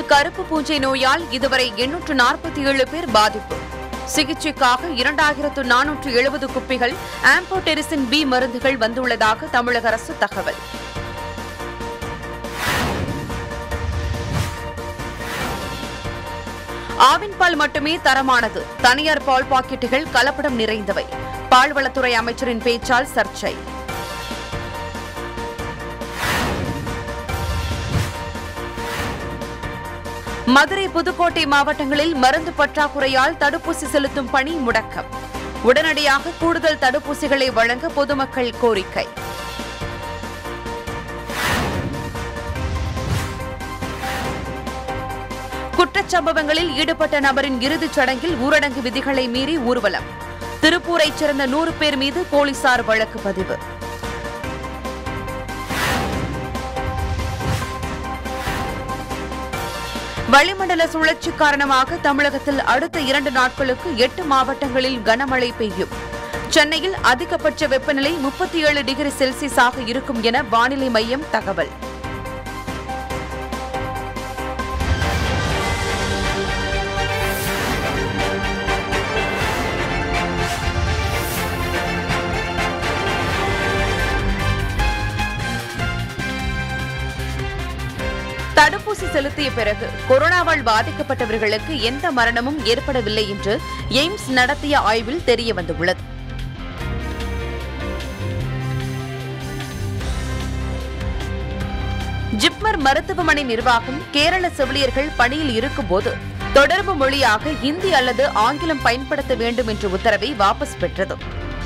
கருப்பு பூஞ்சை நோயால் இதுவரை எண்ணூற்று நாற்பத்தி ஏழு பேர் பாதிப்பு சிகிச்சைக்காக இரண்டாயிரத்து நானூற்று எழுபது குப்பிகள் ஆம்போடெரிசின் பி மருந்துகள் வந்துள்ளதாக தமிழக அரசு தகவல் ஆவின் பால் மட்டுமே தரமானது தனியார் பால் பாக்கெட்டுகள் கலப்படம் நிறைந்தவை பால்வளத்துறை அமைச்சரின் பேச்சால் சர்ச்சை மதுரை புதுக்கோட்டை மாவட்டங்களில் மருந்து பற்றாக்குறையால் தடுப்பூசி செலுத்தும் பணி முடக்கம் உடனடியாக கூடுதல் தடுப்பூசிகளை வழங்க பொதுமக்கள் கோரிக்கை குற்றச்சம்பவங்களில் ஈடுபட்ட நபரின் இறுதிச் சடங்கில் ஊரடங்கு விதிகளை மீறி ஊர்வலம் திருப்பூரைச் சேர்ந்த நூறு பேர் மீது போலீசார் வழக்கு பதிவு வளிமண்டல சுழற்சி காரணமாக தமிழகத்தில் அடுத்த இரண்டு நாட்களுக்கு எட்டு மாவட்டங்களில் கனமழை பெய்யும் சென்னையில் அதிகபட்ச வெப்பநிலை முப்பத்தி ஏழு டிகிரி செல்சியஸாக இருக்கும் என வானிலை மையம் தகவல் தடுப்பூசி செலுத்திய பிறகு கொரோனாவால் பாதிக்கப்பட்டவர்களுக்கு எந்த மரணமும் ஏற்படவில்லை என்று எய்ம்ஸ் நடத்திய ஆய்வில் தெரியவந்துள்ளது ஜிப்மர் மருத்துவமனை நிர்வாகம் கேரள செவிலியர்கள் பணியில் இருக்கும்போது தொடர்பு மொழியாக இந்தி அல்லது ஆங்கிலம் பயன்படுத்த வேண்டும் என்ற உத்தரவை வாபஸ் பெற்றது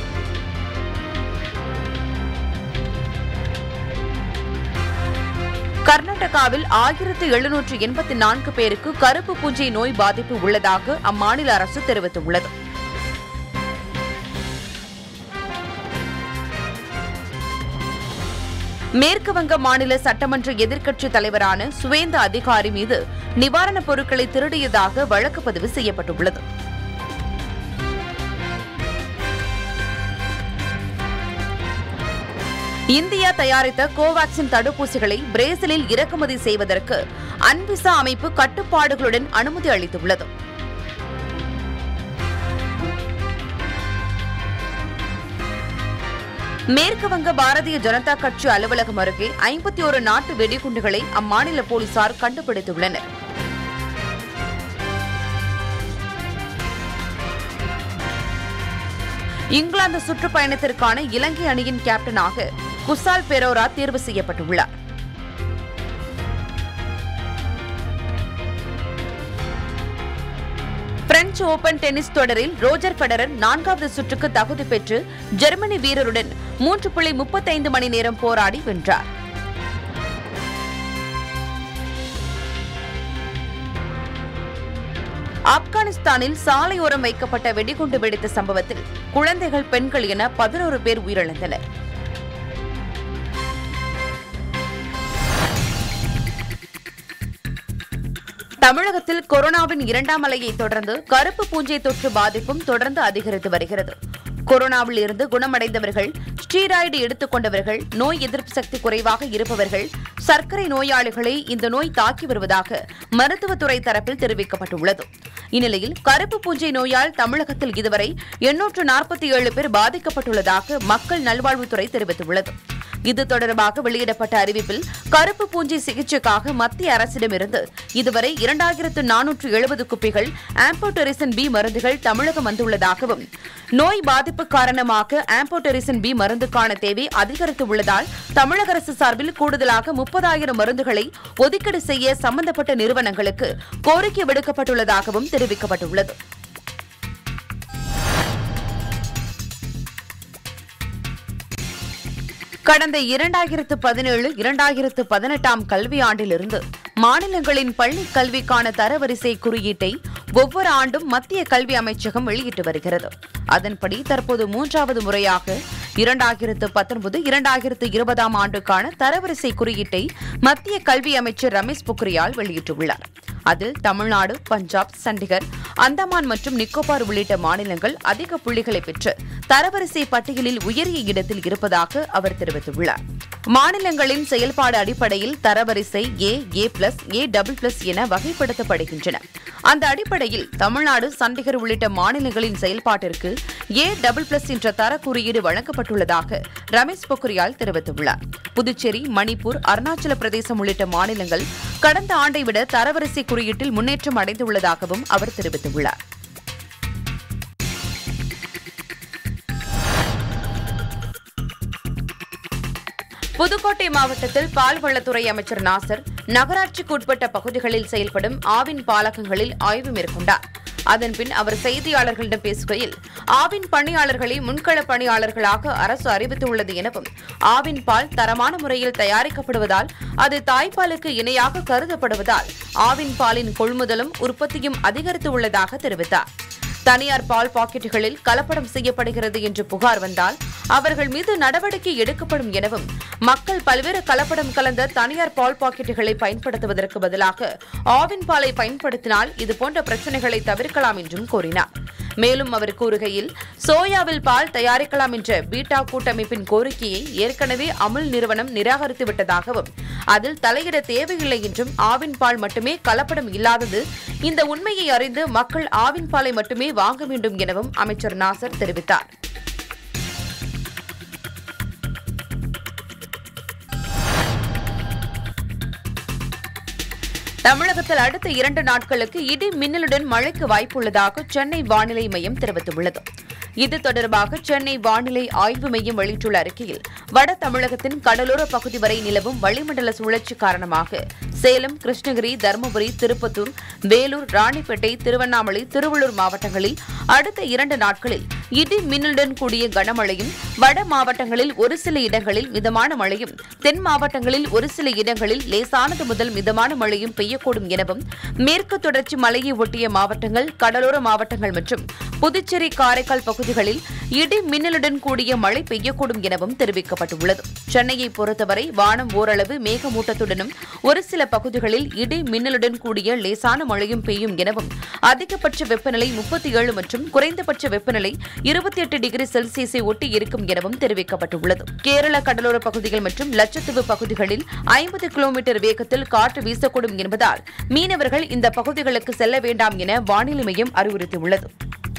கர்நாடகாவில் ஆயிரத்து எழுநூற்று எண்பத்தி நான்கு பேருக்கு கருப்பு பூஞ்சை நோய் பாதிப்பு உள்ளதாக அம்மாநில அரசு தெரிவித்துள்ளது மேற்கு வங்க மாநில சட்டமன்ற எதிர்க்கட்சித் தலைவரான சுவேந்த அதிகாரி மீது நிவாரணப் பொருட்களை திருடியதாக வழக்கு பதிவு செய்யப்பட்டுள்ளது இந்தியா தயாரித்த கோவாக்சின் தடுப்பூசிகளை பிரேசிலில் இறக்குமதி செய்வதற்கு அன்விசா அமைப்பு கட்டுப்பாடுகளுடன் அனுமதி அளித்துள்ளது மேற்கு வங்க பாரதிய ஜனதா கட்சி அலுவலகம் அருகே ஐம்பத்தி ஒரு நாட்டு வெடிகுண்டுகளை அம்மாநில போலீசார் கண்டுபிடித்துள்ளனர் இங்கிலாந்து சுற்றுப்பயணத்திற்கான இலங்கை அணியின் கேப்டனாக குசால் பெரோரா தேர்வு செய்யப்பட்டுள்ளார் பிரெஞ்சு ஓபன் டென்னிஸ் தொடரில் ரோஜர் ஃபெடரர் நான்காவது சுற்றுக்கு தகுதி பெற்று ஜெர்மனி வீரருடன் மூன்று புள்ளி முப்பத்தைந்து மணி நேரம் போராடி வென்றார் ஆப்கானிஸ்தானில் சாலையோரம் வைக்கப்பட்ட வெடிகுண்டு வெடித்த சம்பவத்தில் குழந்தைகள் பெண்கள் என பதினோரு பேர் உயிரிழந்தனர் தமிழகத்தில் கொரோனாவின் இரண்டாம் அலையை தொடர்ந்து கருப்பு பூஞ்சை தொற்று பாதிப்பும் தொடர்ந்து அதிகரித்து வருகிறது கொரோனாவில் இருந்து குணமடைந்தவர்கள் ஸ்டீராய்டு எடுத்துக் கொண்டவர்கள் நோய் எதிர்ப்பு சக்தி குறைவாக இருப்பவர்கள் சர்க்கரை நோயாளிகளை இந்த நோய் தாக்கி வருவதாக மருத்துவத்துறை தரப்பில் தெரிவிக்கப்பட்டுள்ளது இந்நிலையில் கருப்பு பூஞ்சை நோயால் தமிழகத்தில் இதுவரை எண்ணூற்று நாற்பத்தி ஏழு பேர் பாதிக்கப்பட்டுள்ளதாக மக்கள் நல்வாழ்வுத்துறை தெரிவித்துள்ளது இது தொடர்பாக வெளியிடப்பட்ட அறிவிப்பில் கருப்பு பூஞ்சை சிகிச்சைக்காக மத்திய அரசிடமிருந்து இதுவரை இரண்டாயிரத்து நானூற்று எழுபது குப்பிகள் ஆம்போடெரிசன் பி மருந்துகள் தமிழகம் வந்துள்ளதாகவும் நோய் பாதிப்பு காரணமாக ஆம்போடெரிசன் பி மருந்துக்கான தேவை அதிகரித்துள்ளதால் தமிழக அரசு சார்பில் கூடுதலாக முப்பதாயிரம் மருந்துகளை ஒதுக்கீடு செய்ய சம்பந்தப்பட்ட நிறுவனங்களுக்கு கோரிக்கை விடுக்கப்பட்டுள்ளதாகவும் தெரிவிக்கப்பட்டுள்ளது கடந்த இரண்டாயிரத்து பதினேழு இரண்டாயிரத்து பதினெட்டாம் கல்வியாண்டிலிருந்து மாநிலங்களின் பள்ளி கல்விக்கான தரவரிசை குறியீட்டை ஒவ்வொரு ஆண்டும் மத்திய கல்வி அமைச்சகம் வெளியிட்டு வருகிறது அதன்படி தற்போது மூன்றாவது முறையாக இரண்டாயிரத்து பத்தொன்பது இரண்டாயிரத்து இருபதாம் ஆண்டுக்கான தரவரிசை குறியீட்டை மத்திய கல்வி அமைச்சர் ரமேஷ் பொக்ரியால் வெளியிட்டுள்ளார் அதில் தமிழ்நாடு பஞ்சாப் சண்டிகர் அந்தமான் மற்றும் நிக்கோபார் உள்ளிட்ட மாநிலங்கள் அதிக புள்ளிகளை பெற்று தரவரிசை பட்டியலில் உயரிய இடத்தில் இருப்பதாக அவர் தெரிவித்துள்ளார் மாநிலங்களின் செயல்பாடு அடிப்படையில் தரவரிசை A A plus A double plus என வகைப்படுத்தப்படுகின்றன அந்த அடிப்படையில் தமிழ்நாடு சண்டிகர் உள்ளிட்ட மாநிலங்களின் செயல்பாட்டிற்கு ஏ டபுள் பிளஸ் என்ற தர குறியீடு வழங்கப்பட்டுள்ளதாக ரமேஷ் பொக்ரியால் தெரிவித்துள்ளார் புதுச்சேரி மணிப்பூர் அருணாச்சல பிரதேசம் உள்ளிட்ட மாநிலங்கள் கடந்த ஆண்டை விட தரவரிசை குறியீட்டில் முன்னேற்றம் அடைந்துள்ளதாகவும் அவர் தெரிவித்துள்ளார் புதுக்கோட்டை மாவட்டத்தில் பால்வளத்துறை அமைச்சர் நாசர் நகராட்சிக்கு உட்பட்ட பகுதிகளில் செயல்படும் ஆவின் பாலகங்களில் ஆய்வு மேற்கொண்டார் அதன்பின் அவர் செய்தியாளர்களிடம் பேசுகையில் ஆவின் பணியாளர்களை முன்கள பணியாளர்களாக அரசு அறிவித்துள்ளது எனவும் ஆவின் பால் தரமான முறையில் தயாரிக்கப்படுவதால் அது தாய்ப்பாலுக்கு இணையாக கருதப்படுவதால் ஆவின் பாலின் கொள்முதலும் உற்பத்தியும் அதிகரித்து உள்ளதாக தெரிவித்தார் தனியார் பால் பாக்கெட்டுகளில் கலப்படம் செய்யப்படுகிறது என்று புகார் வந்தால் அவர்கள் மீது நடவடிக்கை எடுக்கப்படும் எனவும் மக்கள் பல்வேறு கலப்படம் கலந்த தனியார் பால் பாக்கெட்டுகளை பயன்படுத்துவதற்கு பதிலாக ஆவின் பாலை பயன்படுத்தினால் இதுபோன்ற பிரச்சனைகளை தவிர்க்கலாம் என்றும் கூறினார் மேலும் அவர் கூறுகையில் சோயாவில் பால் தயாரிக்கலாம் என்ற பீட்டா கூட்டமைப்பின் கோரிக்கையை ஏற்கனவே அமுல் நிறுவனம் நிராகரித்து விட்டதாகவும் அதில் தலையிட தேவையில்லை என்றும் ஆவின் பால் மட்டுமே கலப்படம் இல்லாதது இந்த உண்மையை அறிந்து மக்கள் ஆவின் பாலை மட்டுமே வாங்க வேண்டும் எனவும் அமைச்சர் நாசர் தெரிவித்தார் தமிழகத்தில் அடுத்த இரண்டு நாட்களுக்கு இடி மின்னலுடன் மழைக்கு வாய்ப்புள்ளதாக சென்னை வானிலை மையம் தெரிவித்துள்ளது இது தொடர்பாக சென்னை வானிலை ஆய்வு மையம் வெளியிட்டுள்ள அறிக்கையில் வட தமிழகத்தின் கடலோர பகுதி வரை நிலவும் வளிமண்டல சுழற்சி காரணமாக சேலம் கிருஷ்ணகிரி தருமபுரி திருப்பத்தூர் வேலூர் ராணிப்பேட்டை திருவண்ணாமலை திருவள்ளூர் மாவட்டங்களில் அடுத்த இரண்டு நாட்களில் இடி மின்னலுடன் கூடிய கனமழையும் வட மாவட்டங்களில் ஒரு சில இடங்களில் மிதமான மழையும் தென் மாவட்டங்களில் ஒரு சில இடங்களில் லேசானது முதல் மிதமான மழையும் பெய்யக்கூடும் எனவும் மேற்கு தொடர்ச்சி மலையை ஒட்டிய மாவட்டங்கள் கடலோர மாவட்டங்கள் மற்றும் புதுச்சேரி காரைக்கால் பகுதிகளில் இடி மின்னலுடன் கூடிய மழை பெய்யக்கூடும் எனவும் தெரிவிக்கப்பட்டுள்ளது சென்னையை பொறுத்தவரை வானம் ஓரளவு மேகமூட்டத்துடனும் ஒரு சில பகுதிகளில் இடி மின்னலுடன் கூடிய லேசான மழையும் பெய்யும் எனவும் அதிகபட்ச வெப்பநிலை முப்பத்தி ஏழு மற்றும் குறைந்தபட்ச வெப்பநிலை இருபத்தி எட்டு டிகிரி செல்சியஸை ஒட்டி இருக்கும் எனவும் தெரிவிக்கப்பட்டுள்ளது கேரள கடலோர பகுதிகள் மற்றும் லட்சத்தீவு பகுதிகளில் ஐம்பது கிலோமீட்டர் வேகத்தில் காற்று வீசக்கூடும் என்பதால் மீனவர்கள் இந்த பகுதிகளுக்கு செல்ல வேண்டாம் என வானிலை மையம் அறிவுறுத்தியுள்ளது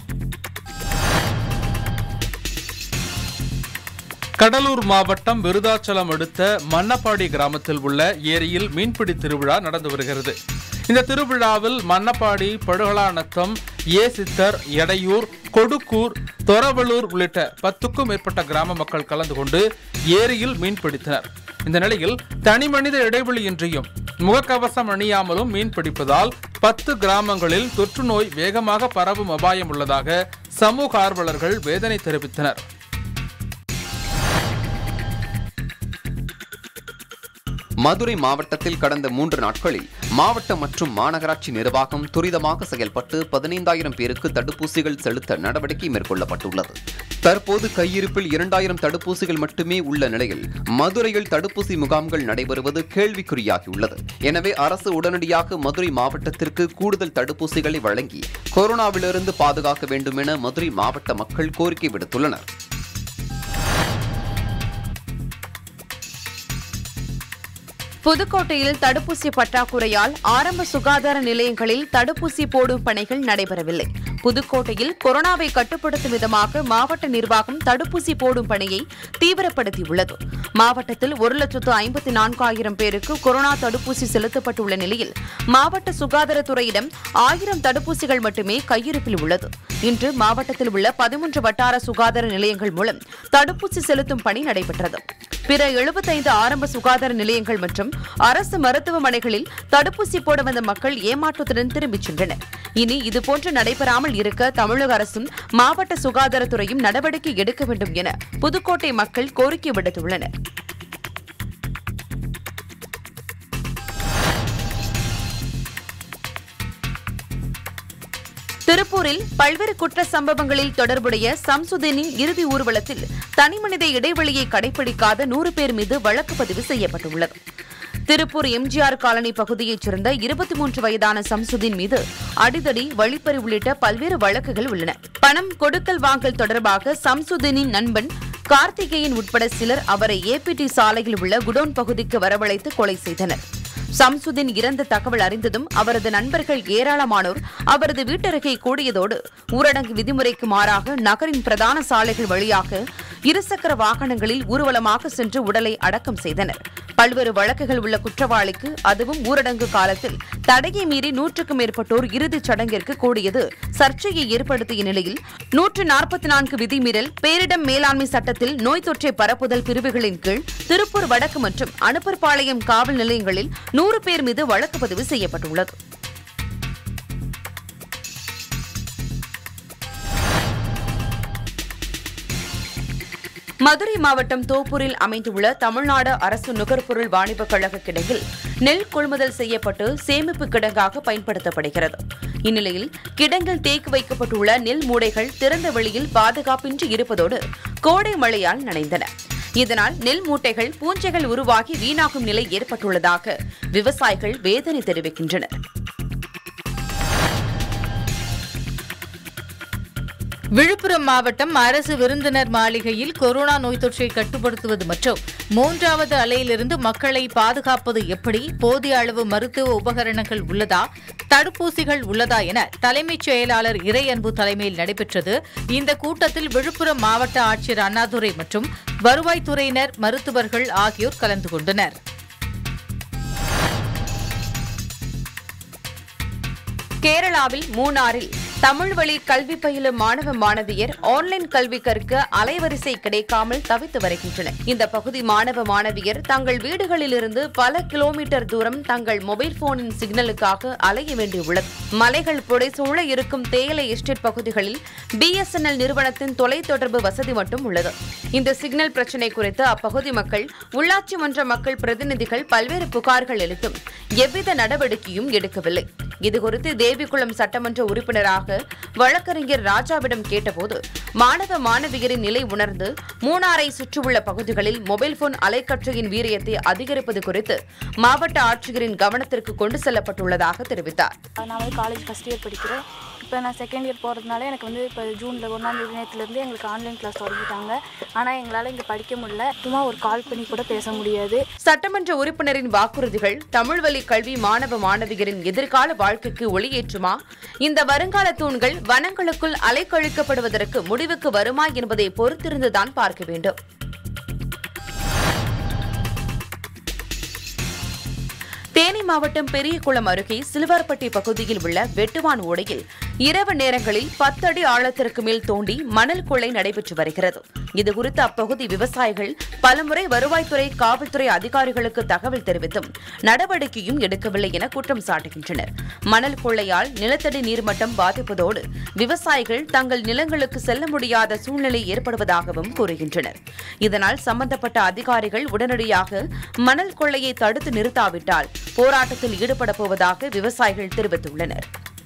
கடலூர் மாவட்டம் விருதாச்சலம் அடுத்த மன்னப்பாடி கிராமத்தில் உள்ள ஏரியில் மீன்பிடி திருவிழா நடந்து வருகிறது இந்த திருவிழாவில் மன்னப்பாடி படுகளாநத்தம் ஏ சித்தர் எடையூர் கொடுக்கூர் தொரவலூர் உள்ளிட்ட பத்துக்கும் மேற்பட்ட கிராம மக்கள் கலந்து கொண்டு ஏரியில் மீன்பிடித்தனர் இந்த நிலையில் தனிமனித இடைவெளியின்றியும் முகக்கவசம் அணியாமலும் மீன் பிடிப்பதால் பத்து கிராமங்களில் தொற்று நோய் வேகமாக பரவும் அபாயம் உள்ளதாக சமூக ஆர்வலர்கள் வேதனை தெரிவித்தனர் மதுரை மாவட்டத்தில் கடந்த மூன்று நாட்களில் மாவட்ட மற்றும் மாநகராட்சி நிர்வாகம் துரிதமாக செயல்பட்டு பதினைந்தாயிரம் பேருக்கு தடுப்பூசிகள் செலுத்த நடவடிக்கை மேற்கொள்ளப்பட்டுள்ளது தற்போது கையிருப்பில் இரண்டாயிரம் தடுப்பூசிகள் மட்டுமே உள்ள நிலையில் மதுரையில் தடுப்பூசி முகாம்கள் நடைபெறுவது கேள்விக்குறியாகியுள்ளது எனவே அரசு உடனடியாக மதுரை மாவட்டத்திற்கு கூடுதல் தடுப்பூசிகளை வழங்கி கொரோனாவிலிருந்து பாதுகாக்க வேண்டும் என மதுரை மாவட்ட மக்கள் கோரிக்கை விடுத்துள்ளனர் புதுக்கோட்டையில் தடுப்பூசி பற்றாக்குறையால் ஆரம்ப சுகாதார நிலையங்களில் தடுப்பூசி போடும் பணிகள் நடைபெறவில்லை புதுக்கோட்டையில் கொரோனாவை கட்டுப்படுத்தும் விதமாக மாவட்ட நிர்வாகம் தடுப்பூசி போடும் பணியை தீவிரப்படுத்தியுள்ளது மாவட்டத்தில் ஒரு லட்சத்து ஐம்பத்தி நான்காயிரம் பேருக்கு கொரோனா தடுப்பூசி செலுத்தப்பட்டுள்ள நிலையில் மாவட்ட சுகாதாரத்துறையிடம் ஆயிரம் தடுப்பூசிகள் மட்டுமே கையிருப்பில் உள்ளது இன்று மாவட்டத்தில் உள்ள பதிமூன்று வட்டார சுகாதார நிலையங்கள் மூலம் தடுப்பூசி செலுத்தும் பணி நடைபெற்றது பிற எழுபத்தைந்து ஆரம்ப சுகாதார நிலையங்கள் மற்றும் அரசு மருத்துவமனைகளில் தடுப்பூசி போட வந்த மக்கள் ஏமாற்றத்துடன் திரும்பிச் சென்றனர் இனி இதுபோன்று நடைபெறாமல் இருக்க தமிழக அரசும் மாவட்ட சுகாதாரத்துறையும் நடவடிக்கை எடுக்க வேண்டும் என புதுக்கோட்டை மக்கள் கோரிக்கை விடுத்துள்ளனர் திருப்பூரில் பல்வேறு குற்ற சம்பவங்களில் தொடர்புடைய சம்சுதீனின் இறுதி ஊர்வலத்தில் தனிமனித இடைவெளியை கடைபிடிக்காத நூறு பேர் மீது வழக்கு பதிவு செய்யப்பட்டுள்ளது திருப்பூர் எம்ஜிஆர் காலனி பகுதியைச் சேர்ந்த இருபத்தி மூன்று வயதான சம்சுதீன் மீது அடிதடி வழிப்பறி உள்ளிட்ட பல்வேறு வழக்குகள் உள்ளன பணம் கொடுக்கல் வாங்கல் தொடர்பாக சம்சுதீனின் நண்பன் கார்த்திகேயன் உட்பட சிலர் அவரை ஏபிடி சாலையில் உள்ள குடோன் பகுதிக்கு வரவழைத்து கொலை செய்தனர் சம்சுதீன் இறந்த தகவல் அறிந்ததும் அவரது நண்பர்கள் ஏராளமானோர் அவரது வீட்டருகே கூடியதோடு ஊரடங்கு விதிமுறைக்கு மாறாக நகரின் பிரதான சாலைகள் வழியாக இருசக்கர வாகனங்களில் ஊர்வலமாக சென்று உடலை அடக்கம் செய்தனர் பல்வேறு வழக்குகள் உள்ள குற்றவாளிக்கு அதுவும் ஊரடங்கு காலத்தில் தடையை மீறி நூற்றுக்கும் மேற்பட்டோர் இறுதிச் சடங்கிற்கு கூடியது சர்ச்சையை ஏற்படுத்திய நிலையில் நூற்று நாற்பத்தி நான்கு விதிமீறல் பேரிடம் மேலாண்மை சட்டத்தில் நோய் தொற்றை பரப்புதல் பிரிவுகளின் கீழ் திருப்பூர் வடக்கு மற்றும் அனுப்பர்பாளையம் காவல் நிலையங்களில் நூறு பேர் மீது வழக்கு பதிவு செய்யப்பட்டுள்ளது மதுரை மாவட்டம் தோப்பூரில் அமைந்துள்ள தமிழ்நாடு அரசு நுகர்பொருள் வாணிபக் கழக கிடங்கில் நெல் கொள்முதல் செய்யப்பட்டு சேமிப்பு கிடங்காக பயன்படுத்தப்படுகிறது இந்நிலையில் கிடங்கில் தேக்கி வைக்கப்பட்டுள்ள நெல் மூடைகள் திறந்த வெளியில் பாதுகாப்பின்றி இருப்பதோடு கோடை மழையால் நனைந்தன இதனால் நெல் மூட்டைகள் பூஞ்சைகள் உருவாகி வீணாகும் நிலை ஏற்பட்டுள்ளதாக விவசாயிகள் வேதனை தெரிவிக்கின்றனர் விழுப்புரம் மாவட்டம் அரசு விருந்தினர் மாளிகையில் கொரோனா நோய் தொற்றை கட்டுப்படுத்துவது மற்றும் மூன்றாவது அலையிலிருந்து மக்களை பாதுகாப்பது எப்படி போதிய அளவு மருத்துவ உபகரணங்கள் உள்ளதா தடுப்பூசிகள் உள்ளதா என தலைமைச் செயலாளர் இறையன்பு தலைமையில் நடைபெற்றது இந்த கூட்டத்தில் விழுப்புரம் மாவட்ட ஆட்சியர் அண்ணாதுரை மற்றும் வருவாய்த்துறையினர் மருத்துவர்கள் ஆகியோர் கலந்து கொண்டனர் கேரளாவில் மூணாறில் தமிழ் வழி கல்வி பயிலும் மாணவ மாணவியர் ஆன்லைன் கல்வி கற்க அலைவரிசை கிடைக்காமல் தவித்து வருகின்றனர் இந்த பகுதி மாணவ மாணவியர் தங்கள் வீடுகளிலிருந்து பல கிலோமீட்டர் தூரம் தங்கள் மொபைல் போனின் சிக்னலுக்காக அலைய வேண்டியுள்ளது மலைகள் புடைசூழ இருக்கும் தேயிலை எஸ்டேட் பகுதிகளில் பிஎஸ்என்எல் நிறுவனத்தின் தொலைத்தொடர்பு வசதி மட்டும் உள்ளது இந்த சிக்னல் பிரச்சினை குறித்து அப்பகுதி மக்கள் உள்ளாட்சி மன்ற மக்கள் பிரதிநிதிகள் பல்வேறு புகார்கள் அளித்தும் எவ்வித நடவடிக்கையும் எடுக்கவில்லை இதுகுறித்து தேவிகுளம் சட்டமன்ற உறுப்பினராக வழக்கறிஞர் ராஜாவிடம் கேட்டபோது மாணவ மாணவியரின் நிலை உணர்ந்து மூணாரை சுற்றியுள்ள பகுதிகளில் மொபைல் போன் அலைக்கற்றையின் வீரியத்தை அதிகரிப்பது குறித்து மாவட்ட ஆட்சியரின் கவனத்திற்கு கொண்டு செல்லப்பட்டுள்ளதாக தெரிவித்தார் நான் வந்து காலேஜ் ஃபஸ்ட் இயர் படிக்கிறேன் இப்போ நான் செகண்ட் இயர் போகிறதுனால எனக்கு வந்து இப்போ ஜூனில் ஒன்றாம் தேதி நேரத்துலேருந்து எங்களுக்கு ஆன்லைன் கிளாஸ் தொடங்கிட்டாங்க ஆனால் எங்களால் இங்கே படிக்க முடியல சும்மா ஒரு கால் பண்ணி கூட பேச முடியாது சட்டமன்ற உறுப்பினரின் வாக்குறுதிகள் தமிழ் வழி கல்வி மாணவ மாணவியரின் எதிர்கால வாழ்க்கைக்கு ஒளியேற்றுமா இந்த வருங்கால தூண்கள் வனங்களுக்குள் அலைக்கழிக்கப்படுவதற்கு முடிவுக்கு வருமா என்பதை பொறுத்திருந்துதான் பார்க்க வேண்டும் தேனி மாவட்டம் பெரியகுளம் அருகே சிலுவார்பட்டி பகுதியில் உள்ள வெட்டுவான் ஓடையில் இரவு நேரங்களில் பத்து அடி ஆழத்திற்கு மேல் தோண்டி மணல் கொள்ளை நடைபெற்று வருகிறது இதுகுறித்து அப்பகுதி விவசாயிகள் பலமுறை வருவாய்த்துறை காவல்துறை அதிகாரிகளுக்கு தகவல் தெரிவித்தும் நடவடிக்கையும் எடுக்கவில்லை என குற்றம் சாட்டுகின்றனர் மணல் கொள்ளையால் நிலத்தடி நீர்மட்டம் பாதிப்பதோடு விவசாயிகள் தங்கள் நிலங்களுக்கு செல்ல முடியாத சூழ்நிலை ஏற்படுவதாகவும் கூறுகின்றனர் இதனால் சம்பந்தப்பட்ட அதிகாரிகள் உடனடியாக மணல் கொள்ளையை தடுத்து நிறுத்தாவிட்டால் போராட்டத்தில் ஈடுபட போவதாக விவசாயிகள் தெரிவித்துள்ளனர்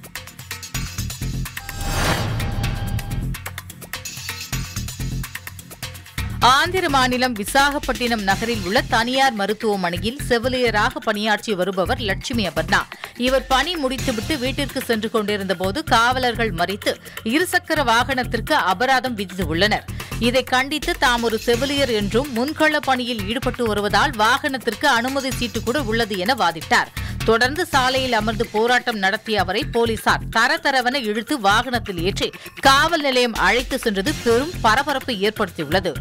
ஆந்திர மாநிலம் விசாகப்பட்டினம் நகரில் உள்ள தனியார் மருத்துவமனையில் செவிலியராக பணியாற்றி வருபவர் லட்சுமி அபர்ணா இவர் பணி முடித்துவிட்டு வீட்டிற்கு சென்று கொண்டிருந்த போது காவலர்கள் மறித்து இருசக்கர வாகனத்திற்கு அபராதம் விதித்துள்ளனர் இதை கண்டித்து தாம் ஒரு செவிலியர் என்றும் முன்கள பணியில் ஈடுபட்டு வருவதால் வாகனத்திற்கு அனுமதி சீட்டு கூட உள்ளது என வாதிட்டார் தொடர்ந்து சாலையில் அமர்ந்து போராட்டம் நடத்திய அவரை போலீசார் தரதரவென இழுத்து வாகனத்தில் ஏற்றி காவல் நிலையம் அழைத்து சென்றது பெரும் பரபரப்பை ஏற்படுத்தியுள்ளது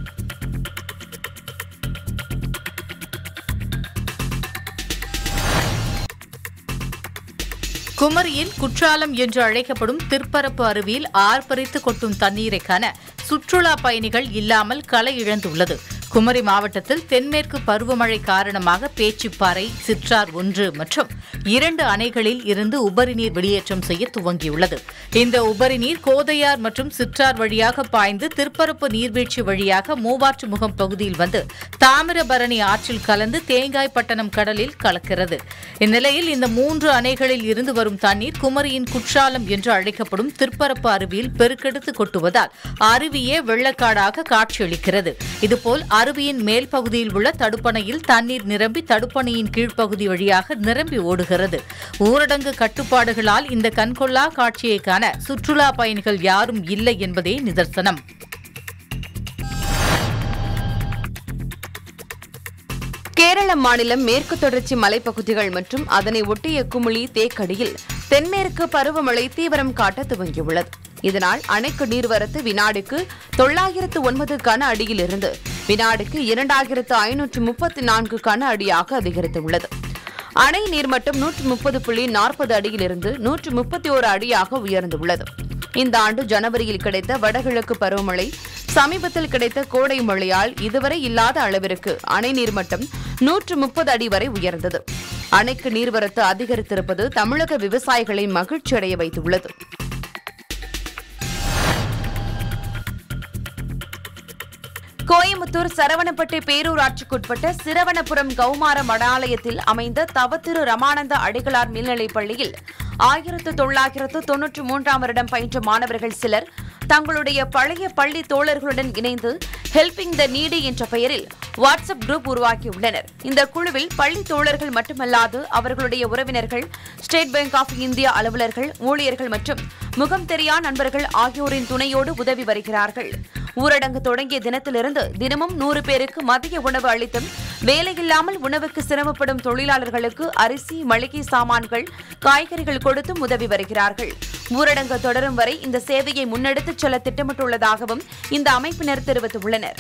குமரியில் குற்றாலம் என்று அழைக்கப்படும் திற்பரப்பு அருவியில் ஆர்ப்பரித்து கொட்டும் தண்ணீரை காண சுற்றுலா பயணிகள் இல்லாமல் களை இழந்துள்ளது குமரி மாவட்டத்தில் தென்மேற்கு பருவமழை காரணமாக பேச்சிப்பாறை சிற்றார் ஒன்று மற்றும் இரண்டு அணைகளில் இருந்து உபரி நீர் வெளியேற்றம் செய்ய துவங்கியுள்ளது இந்த உபரி நீர் கோதையார் மற்றும் சிற்றார் வழியாக பாய்ந்து திருப்பரப்பு நீர்வீழ்ச்சி வழியாக மூவாற்று முகம் பகுதியில் வந்து தாமிரபரணி ஆற்றில் கலந்து தேங்காய்பட்டணம் கடலில் கலக்கிறது இந்நிலையில் இந்த மூன்று அணைகளில் இருந்து வரும் தண்ணீர் குமரியின் குற்றாலம் என்று அழைக்கப்படும் திருப்பரப்பு அருவியில் பெருக்கெடுத்து கொட்டுவதால் அருவியே வெள்ளக்காடாக காட்சியளிக்கிறது இதுபோல் அருவியின் மேல் பகுதியில் உள்ள தடுப்பணையில் தண்ணீர் நிரம்பி தடுப்பணையின் கீழ்ப்பகுதி வழியாக நிரம்பி ஓடுகிறது ஊரடங்கு கட்டுப்பாடுகளால் இந்த கண்கொள்ளா காட்சியை காண சுற்றுலா பயணிகள் யாரும் இல்லை என்பதே நிதர்சனம் கேரள மாநிலம் மேற்கு தொடர்ச்சி மலைப்பகுதிகள் மற்றும் அதனை ஒட்டிய குமுளி தேக்கடியில் தென்மேற்கு பருவமழை தீவிரம் காட்ட துவங்கியுள்ளது இதனால் அணைக்கு நீர்வரத்து வினாடிக்கு தொள்ளாயிரத்து ஒன்பது கன அடியிலிருந்து வினாடிக்கு இரண்டாயிரத்து ஐநூற்று முப்பத்தி நான்கு கன அடியாக அதிகரித்துள்ளது அணை நீர்மட்டம் நூற்று முப்பது புள்ளி நாற்பது அடியிலிருந்து நூற்று முப்பத்தி ஓரு அடியாக உயர்ந்துள்ளது இந்த ஆண்டு ஜனவரியில் கிடைத்த வடகிழக்கு பருவமழை சமீபத்தில் கிடைத்த கோடை மழையால் இதுவரை இல்லாத அளவிற்கு அணை நீர்மட்டம் நூற்று முப்பது அடி வரை உயர்ந்தது அணைக்கு நீர்வரத்து அதிகரித்திருப்பது தமிழக விவசாயிகளை மகிழ்ச்சியடைய வைத்துள்ளது கோயம்புத்தூர் சரவணப்பட்டி பேரூராட்சிக்குட்பட்ட சிரவணபுரம் கௌமார மடாலயத்தில் அமைந்த தவத்திரு ரமானந்த அடிகளார் மேல்நிலைப் பள்ளியில் ஆயிரத்து தொள்ளாயிரத்து தொன்னூற்றி மூன்றாம் வருடம் பயின்ற மாணவர்கள் சிலர் தங்களுடைய பழைய பள்ளி தோழர்களுடன் இணைந்து ஹெல்பிங் த நீடி என்ற பெயரில் வாட்ஸ்அப் குரூப் உருவாக்கியுள்ளனர் இந்த குழுவில் பள்ளி தோழர்கள் மட்டுமல்லாது அவர்களுடைய உறவினர்கள் ஸ்டேட் பேங்க் ஆஃப் இந்தியா அலுவலர்கள் ஊழியர்கள் மற்றும் முகம் தெரியா நண்பர்கள் ஆகியோரின் துணையோடு உதவி வருகிறார்கள் ஊரடங்கு தொடங்கிய தினத்திலிருந்து தினமும் நூறு பேருக்கு மதிய உணவு அளித்தும் வேலையில்லாமல் உணவுக்கு சிரமப்படும் தொழிலாளர்களுக்கு அரிசி மளிகை சாமான்கள் காய்கறிகள் கொடுத்தும் உதவி வருகிறார்கள் ஊரடங்கு தொடரும் வரை இந்த சேவையை முன்னெடுத்துச் செல்ல திட்டமிட்டுள்ளதாகவும் இந்த அமைப்பினர் தெரிவித்துள்ளனர்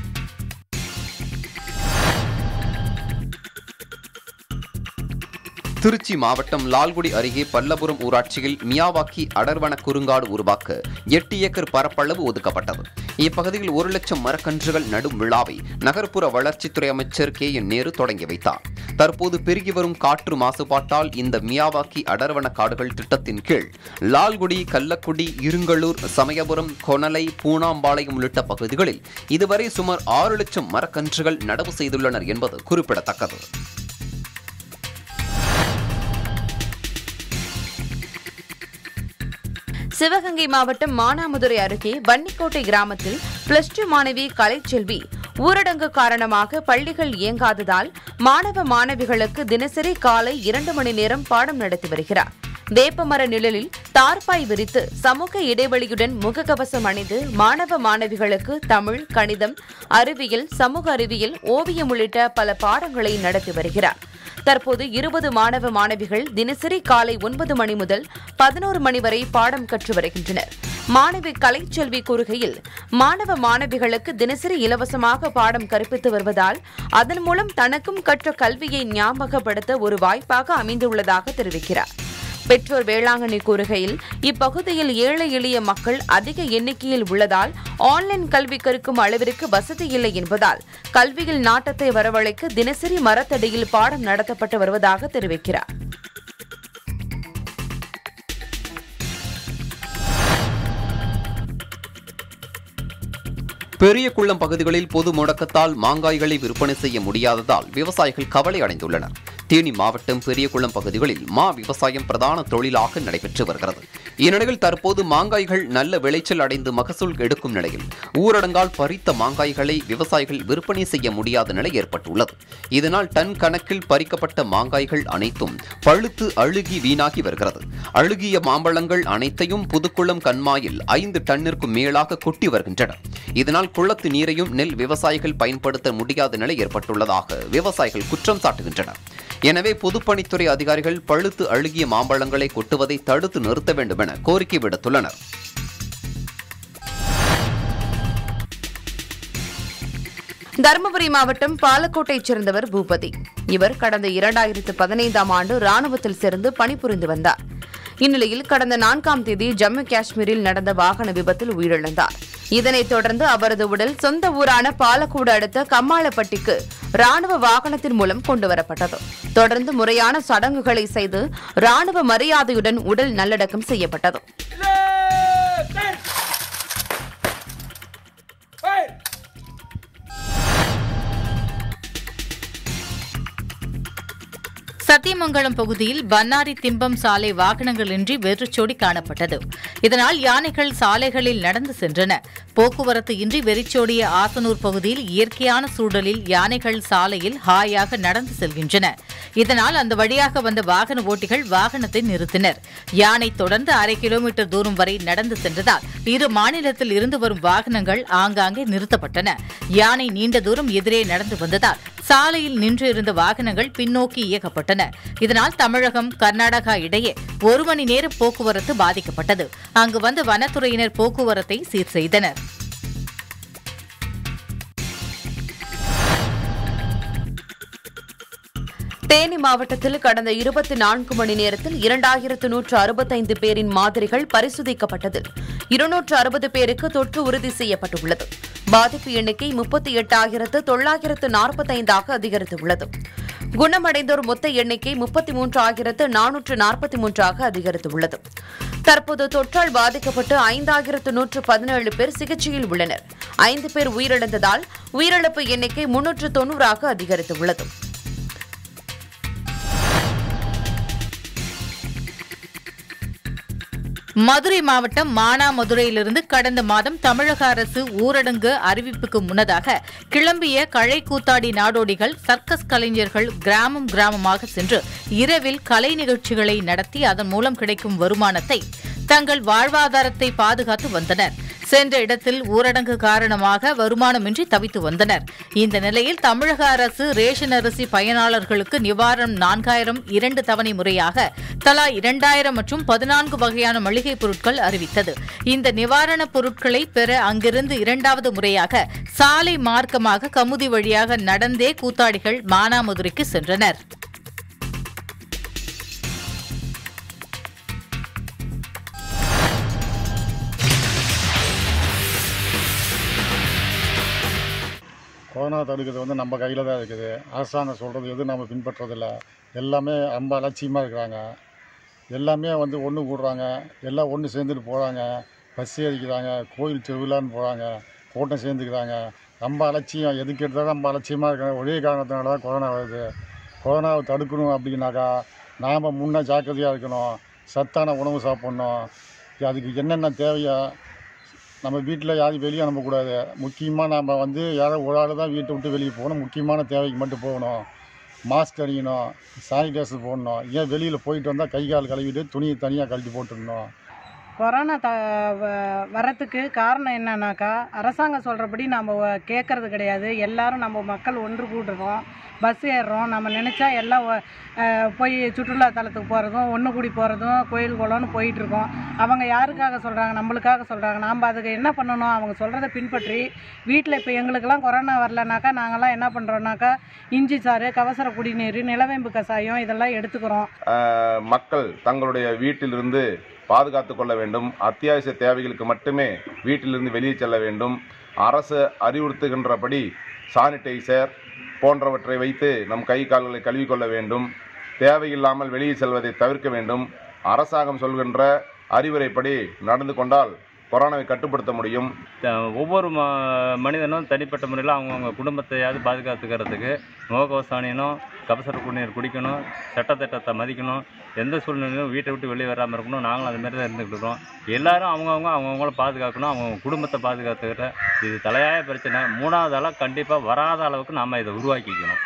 திருச்சி மாவட்டம் லால்குடி அருகே பல்லபுரம் ஊராட்சியில் மியாவாக்கி அடர்வன குறுங்காடு உருவாக்க எட்டு ஏக்கர் பரப்பளவு ஒதுக்கப்பட்டது இப்பகுதியில் ஒரு லட்சம் மரக்கன்றுகள் நடும் விழாவை நகர்ப்புற வளர்ச்சித்துறை அமைச்சர் கே என் நேரு தொடங்கி வைத்தார் தற்போது பெருகி வரும் காற்று மாசுபாட்டால் இந்த மியாவாக்கி அடர்வன காடுகள் திட்டத்தின் கீழ் லால்குடி கள்ளக்குடி இருங்கலூர் சமயபுரம் கொனலை பூனாம்பாளையம் உள்ளிட்ட பகுதிகளில் இதுவரை சுமார் ஆறு லட்சம் மரக்கன்றுகள் நடவு செய்துள்ளனர் என்பது குறிப்பிடத்தக்கது சிவகங்கை மாவட்டம் மானாமதுரை அருகே வன்னிக்கோட்டை கிராமத்தில் பிளஸ் டூ மாணவி கலைச்செல்வி ஊரடங்கு காரணமாக பள்ளிகள் இயங்காததால் மாணவ மாணவிகளுக்கு தினசரி காலை இரண்டு மணி நேரம் பாடம் நடத்தி வருகிறார் வேப்பமர நிழலில் தார்பாய் விரித்து சமூக இடைவெளியுடன் முகக்கவசம் அணிந்து மாணவ மாணவிகளுக்கு தமிழ் கணிதம் அறிவியல் சமூக அறிவியல் ஓவியம் உள்ளிட்ட பல பாடங்களை நடத்தி வருகிறார் தற்போது இருபது மாணவ மாணவிகள் தினசரி காலை ஒன்பது மணி முதல் பதினோரு மணி வரை பாடம் கற்று வருகின்றனர் மாணவி கலைச்செல்வி கூறுகையில் மாணவ மாணவிகளுக்கு தினசரி இலவசமாக பாடம் கற்பித்து வருவதால் அதன் மூலம் தனக்கும் கற்ற கல்வியை ஞாபகப்படுத்த ஒரு வாய்ப்பாக அமைந்துள்ளதாக தெரிவிக்கிறார் பெற்றோர் வேளாங்கண்ணி கூறுகையில் இப்பகுதியில் ஏழை எளிய மக்கள் அதிக எண்ணிக்கையில் உள்ளதால் ஆன்லைன் கல்வி கற்கும் அளவிற்கு வசதி இல்லை என்பதால் கல்வியில் நாட்டத்தை வரவழைக்க தினசரி மரத்தடியில் பாடம் நடத்தப்பட்டு வருவதாக தெரிவிக்கிறார் பெரிய குள்ளம் பகுதிகளில் பொது முடக்கத்தால் மாங்காய்களை விற்பனை செய்ய முடியாததால் விவசாயிகள் கவலை அடைந்துள்ளனர் தேனி மாவட்டம் பெரியகுளம் பகுதிகளில் மா விவசாயம் பிரதான தொழிலாக நடைபெற்று வருகிறது இந்நிலையில் தற்போது மாங்காய்கள் நல்ல விளைச்சல் அடைந்து மகசூல் எடுக்கும் நிலையில் ஊரடங்கால் பறித்த மாங்காய்களை விவசாயிகள் விற்பனை செய்ய முடியாத நிலை ஏற்பட்டுள்ளது இதனால் டன் கணக்கில் பறிக்கப்பட்ட மாங்காய்கள் அனைத்தும் பழுத்து அழுகி வீணாகி வருகிறது அழுகிய மாம்பழங்கள் அனைத்தையும் புதுக்குளம் கண்மாயில் ஐந்து டன்னிற்கும் மேலாக கொட்டி வருகின்றன இதனால் குளத்து நீரையும் நெல் விவசாயிகள் பயன்படுத்த முடியாத நிலை ஏற்பட்டுள்ளதாக விவசாயிகள் குற்றம் சாட்டுகின்றனர் எனவே பொதுப்பணித்துறை அதிகாரிகள் பழுத்து அழுகிய மாம்பழங்களை கொட்டுவதை தடுத்து நிறுத்த வேண்டும் என கோரிக்கை விடுத்துள்ளனர் தருமபுரி மாவட்டம் பாலக்கோட்டைச் சேர்ந்தவர் பூபதி இவர் கடந்த இரண்டாயிரத்து பதினைந்தாம் ஆண்டு ராணுவத்தில் சேர்ந்து பணிபுரிந்து வந்தார் இந்நிலையில் கடந்த நான்காம் தேதி ஜம்மு காஷ்மீரில் நடந்த வாகன விபத்தில் உயிரிழந்தார் இதனைத் தொடர்ந்து அவரது உடல் சொந்த ஊரான பாலக்கோடு அடுத்த கம்மாளப்பட்டிக்கு ராணுவ வாகனத்தின் மூலம் கொண்டுவரப்பட்டது தொடர்ந்து முறையான சடங்குகளை செய்து ராணுவ மரியாதையுடன் உடல் நல்லடக்கம் செய்யப்பட்டது சத்தியமங்கலம் பகுதியில் பன்னாரி திம்பம் சாலை வாகனங்களின்றி வெறிச்சோடி காணப்பட்டது இதனால் யானைகள் சாலைகளில் நடந்து சென்றன போக்குவரத்து இன்றி வெறிச்சோடிய ஆசனூர் பகுதியில் இயற்கையான சூழலில் யானைகள் சாலையில் ஹாயாக நடந்து செல்கின்றன இதனால் அந்த வழியாக வந்த வாகன ஓட்டிகள் வாகனத்தை நிறுத்தினர் யானை தொடர்ந்து அரை கிலோமீட்டர் தூரம் வரை நடந்து சென்றதால் இரு மாநிலத்தில் இருந்து வரும் வாகனங்கள் ஆங்காங்கே நிறுத்தப்பட்டன யானை நீண்ட தூரம் எதிரே நடந்து வந்ததால் சாலையில் நின்று இருந்த வாகனங்கள் பின்னோக்கி இயக்கப்பட்டன இதனால் தமிழகம் கர்நாடகா இடையே ஒரு மணி நேர போக்குவரத்து பாதிக்கப்பட்டது அங்கு வந்த வனத்துறையினர் போக்குவரத்தை சீர் செய்தனர் தேனி மாவட்டத்தில் கடந்த இருபத்தி நான்கு மணி நேரத்தில் இரண்டாயிரத்து நூற்று அறுபத்தைந்து பேரின் மாதிரிகள் பரிசோதிக்கப்பட்டதில் இருநூற்று அறுபது பேருக்கு தொற்று உறுதி செய்யப்பட்டுள்ளது பாதிப்பு எண்ணிக்கை முப்பத்தி எட்டாயிரத்து தொள்ளாயிரத்து நாற்பத்தைந்தாக அதிகரித்துள்ளது குணமடைந்தோர் மொத்த எண்ணிக்கை முப்பத்தி மூன்றாயிரத்து நானூற்று நாற்பத்தி மூன்றாக அதிகரித்துள்ளது தற்போது தொற்றால் பாதிக்கப்பட்டு ஐந்தாயிரத்து நூற்று பதினேழு பேர் சிகிச்சையில் உள்ளனர் ஐந்து பேர் உயிரிழந்ததால் உயிரிழப்பு எண்ணிக்கை முன்னூற்று தொன்னூறாக அதிகரித்துள்ளது மதுரை மாவட்டம் மானாமதுரையிலிருந்து கடந்த மாதம் தமிழக அரசு ஊரடங்கு அறிவிப்புக்கு முன்னதாக கிளம்பிய களை கூத்தாடி நாடோடிகள் சர்க்கஸ் கலைஞர்கள் கிராமம் கிராமமாக சென்று இரவில் கலை நிகழ்ச்சிகளை நடத்தி அதன் மூலம் கிடைக்கும் வருமானத்தை தங்கள் வாழ்வாதாரத்தை பாதுகாத்து வந்தனர் சென்ற இடத்தில் ஊரடங்கு காரணமாக வருமானமின்றி தவித்து வந்தனர் இந்த நிலையில் தமிழக அரசு ரேஷன் அரிசி பயனாளர்களுக்கு நிவாரணம் நான்காயிரம் இரண்டு தவணை முறையாக தலா இரண்டாயிரம் மற்றும் பதினான்கு வகையான மளிகைப் பொருட்கள் அறிவித்தது இந்த நிவாரணப் பொருட்களை பெற அங்கிருந்து இரண்டாவது முறையாக சாலை மார்க்கமாக கமுதி வழியாக நடந்தே கூத்தாடிகள் மானாமதுரைக்கு சென்றனர் கொரோனா தடுக்கிறது வந்து நம்ம கையில் தான் இருக்குது அரசாங்கம் சொல்கிறது எதுவும் நம்ம பின்பற்றதில்ல எல்லாமே ரொம்ப அலட்சியமாக இருக்கிறாங்க எல்லாமே வந்து ஒன்று கூடுறாங்க எல்லாம் ஒன்று சேர்ந்துட்டு போகிறாங்க பஸ் ஏறிக்கிறாங்க கோயில் திருவிழான்னு போகிறாங்க கூட்டம் சேர்ந்துக்கிறாங்க ரொம்ப அலட்சியம் எதுக்கு எடுத்தாலும் ரொம்ப அலட்சியமாக இருக்காங்க ஒரே காரணத்தினால தான் கொரோனா வருது கொரோனாவை தடுக்கணும் அப்படின்னாக்கா நாம் முன்னே ஜாக்கிரதையாக இருக்கணும் சத்தான உணவு சாப்பிட்ணும் அதுக்கு என்னென்ன தேவையோ நம்ம வீட்டில் யாரையும் வெளியே அனுப்பக்கூடாது முக்கியமாக நம்ம வந்து யாரோ ஒரு ஆள் தான் வீட்டை விட்டு வெளியே போகணும் முக்கியமான தேவைக்கு மட்டும் போகணும் மாஸ்க் அணியணும் சானிடைசர் போடணும் ஏன் வெளியில் போயிட்டு வந்தால் கை கால் கழுவிட்டு துணியை தனியாக கழட்டி போட்டுடணும் கொரோனா த வ- வரத்துக்கு காரணம் என்னன்னாக்கா அரசாங்கம் சொல்கிறபடி நம்ம கேட்கறது கிடையாது எல்லாரும் நம்ம மக்கள் ஒன்று கூடுறோம் பஸ் ஏறுறோம் நம்ம நினச்சா எல்லாம் ஒ- அஹ் போய் சுற்றுலா தலத்துக்கு போகிறதும் ஒன்று கூடி போகிறதும் கோயில் குளம்னு போயிட்டுருக்கோம் அவங்க யாருக்காக சொல்கிறாங்க நம்மளுக்காக சொல்கிறாங்க நாம் அதுக்கு என்ன பண்ணணும் அவங்க சொல்கிறத பின்பற்றி வீட்டில் இப்போ எங்களுக்கெல்லாம் கொரோனா வரலனாக்கா நாங்கள்லாம் என்ன பண்ணுறோன்னாக்கா இஞ்சி சாறு கவசர குடிநீர் நிலவேம்பு கஷாயம் இதெல்லாம் எடுத்துக்கிறோம் ஆஹ் மக்கள் தங்களுடைய வீட்டிலிருந்து பாதுகாத்து கொள்ள வேண்டும் அத்தியாவசிய தேவைகளுக்கு மட்டுமே வீட்டிலிருந்து வெளியே செல்ல வேண்டும் அரசு அறிவுறுத்துகின்றபடி சானிடைசர் போன்றவற்றை வைத்து நம் கை கால்களை கழுவிக்கொள்ள வேண்டும் தேவையில்லாமல் வெளியே செல்வதை தவிர்க்க வேண்டும் அரசாங்கம் சொல்கின்ற அறிவுரைப்படி நடந்து கொண்டால் கொரோனாவை கட்டுப்படுத்த முடியும் த- ஒவ்வொரு ம மனிதனும் தனிப்பட்ட முறையில் அவங்கவுங்க குடும்பத்தையாவது பாதுகாத்துக்கிறதுக்கு முகக்கவசம் அணியணும் கபசர குடிநீர் குடிக்கணும் சட்டத்திட்டத்தை மதிக்கணும் எந்த சூழ்நிலையிலும் வீட்டை விட்டு வெளியே வராமல் இருக்கணும் நாங்களும் அது மாதிரி தான் இருந்துக்கிட்டு இருக்கோம் எல்லாரும் அவங்கவுங்க அவங்கவுங்கள பாதுகாக்கணும் அவங்கவுங்க குடும்பத்தை பாதுகாத்துக்கிற இது தலையாய பிரச்சனை மூணாவது ஆளாக கண்டிப்பாக வராத அளவுக்கு நாம் இதை உருவாக்கிக்கணும்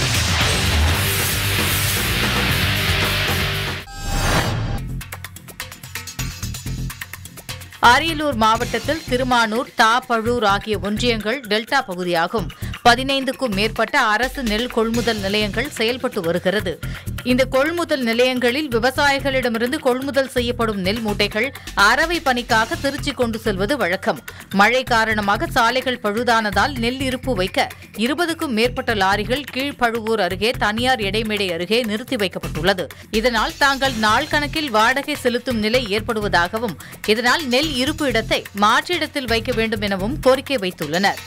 அரியலூர் மாவட்டத்தில் திருமானூர் தாப்பழூர் ஆகிய ஒன்றியங்கள் டெல்டா பகுதியாகும் பதினைந்துக்கும் மேற்பட்ட அரசு நெல் கொள்முதல் நிலையங்கள் செயல்பட்டு வருகிறது இந்த கொள்முதல் நிலையங்களில் விவசாயிகளிடமிருந்து கொள்முதல் செய்யப்படும் நெல் மூட்டைகள் அரவை பணிக்காக திருச்சி கொண்டு செல்வது வழக்கம் மழை காரணமாக சாலைகள் பழுதானதால் நெல் இருப்பு வைக்க இருபதுக்கும் மேற்பட்ட லாரிகள் கீழ்ப்பழுவூர் அருகே தனியார் இடைமேடை அருகே நிறுத்தி வைக்கப்பட்டுள்ளது இதனால் தாங்கள் நாள் கணக்கில் வாடகை செலுத்தும் நிலை ஏற்படுவதாகவும் இதனால் நெல் இருப்பு இடத்தை மாற்று இடத்தில் வைக்க வேண்டும் எனவும் கோரிக்கை வைத்துள்ளனர்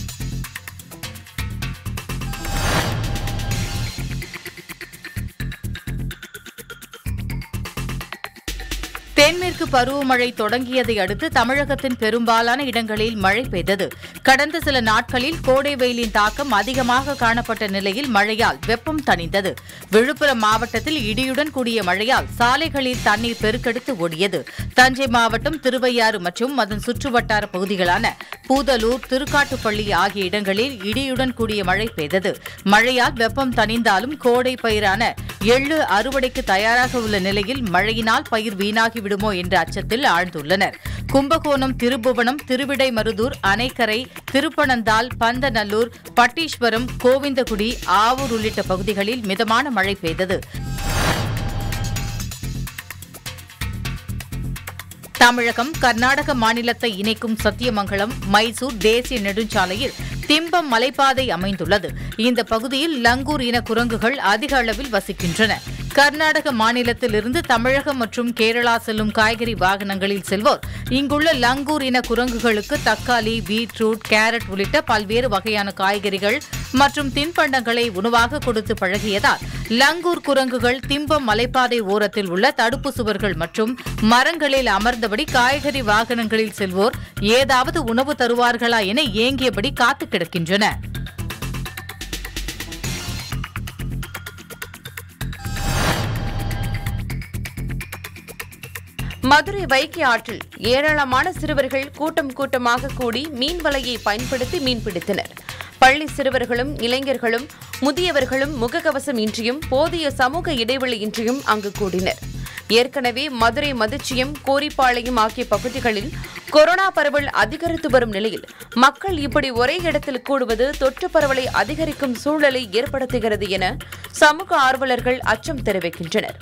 தென்மேற்கு பருவமழை தொடங்கியதை அடுத்து தமிழகத்தின் பெரும்பாலான இடங்களில் மழை பெய்தது கடந்த சில நாட்களில் கோடை வெயிலின் தாக்கம் அதிகமாக காணப்பட்ட நிலையில் மழையால் வெப்பம் தணிந்தது விழுப்புரம் மாவட்டத்தில் இடியுடன் கூடிய மழையால் சாலைகளில் தண்ணீர் பெருக்கெடுத்து ஓடியது தஞ்சை மாவட்டம் திருவையாறு மற்றும் அதன் சுற்றுவட்டார பகுதிகளான பூதலூர் திருக்காட்டுப்பள்ளி ஆகிய இடங்களில் இடியுடன் கூடிய மழை பெய்தது மழையால் வெப்பம் தணிந்தாலும் கோடை பயிரான எள்ளு அறுவடைக்கு தயாராக உள்ள நிலையில் மழையினால் பயிர் வீணாகி விடுமோ என்ற அச்சத்தில் ஆழ்ந்துள்ளனர் கும்பகோணம் திருபுவனம் திருவிடைமருதூர் அணைக்கரை திருப்பனந்தாள் பந்தநல்லூர் பட்டீஸ்வரம் கோவிந்தகுடி ஆவூர் உள்ளிட்ட பகுதிகளில் மிதமான மழை பெய்தது தமிழகம் கர்நாடக மாநிலத்தை இணைக்கும் சத்தியமங்கலம் மைசூர் தேசிய நெடுஞ்சாலையில் திம்பம் மலைப்பாதை அமைந்துள்ளது இந்த பகுதியில் லங்கூர் இன குரங்குகள் அதிக அளவில் வசிக்கின்றன கர்நாடக மாநிலத்திலிருந்து தமிழகம் மற்றும் கேரளா செல்லும் காய்கறி வாகனங்களில் செல்வோர் இங்குள்ள லங்கூர் இன குரங்குகளுக்கு தக்காளி பீட்ரூட் கேரட் உள்ளிட்ட பல்வேறு வகையான காய்கறிகள் மற்றும் தின்பண்டங்களை உணவாக கொடுத்து பழகியதால் லங்கூர் குரங்குகள் திம்பம் மலைப்பாதை ஓரத்தில் உள்ள தடுப்பு சுவர்கள் மற்றும் மரங்களில் அமர்ந்தபடி காய்கறி வாகனங்களில் செல்வோர் ஏதாவது உணவு தருவார்களா என ஏங்கியபடி காத்து கிடக்கின்றன மதுரை வைகை ஆற்றில் ஏராளமான சிறுவர்கள் கூட்டம் கூட்டமாக கூடி மீன் வலையை பயன்படுத்தி மீன் பிடித்தனர் பள்ளி சிறுவர்களும் இளைஞர்களும் முதியவர்களும் முகக்கவசம் இன்றியும் போதிய சமூக இடைவெளியின்றியும் அங்கு கூடினர் ஏற்கனவே மதுரை மதுச்சியம் கோரிப்பாளையம் ஆகிய பகுதிகளில் கொரோனா பரவல் அதிகரித்து வரும் நிலையில் மக்கள் இப்படி ஒரே இடத்தில் கூடுவது தொற்று பரவலை அதிகரிக்கும் சூழலை ஏற்படுத்துகிறது என சமூக ஆர்வலர்கள் அச்சம் தெரிவிக்கின்றனர்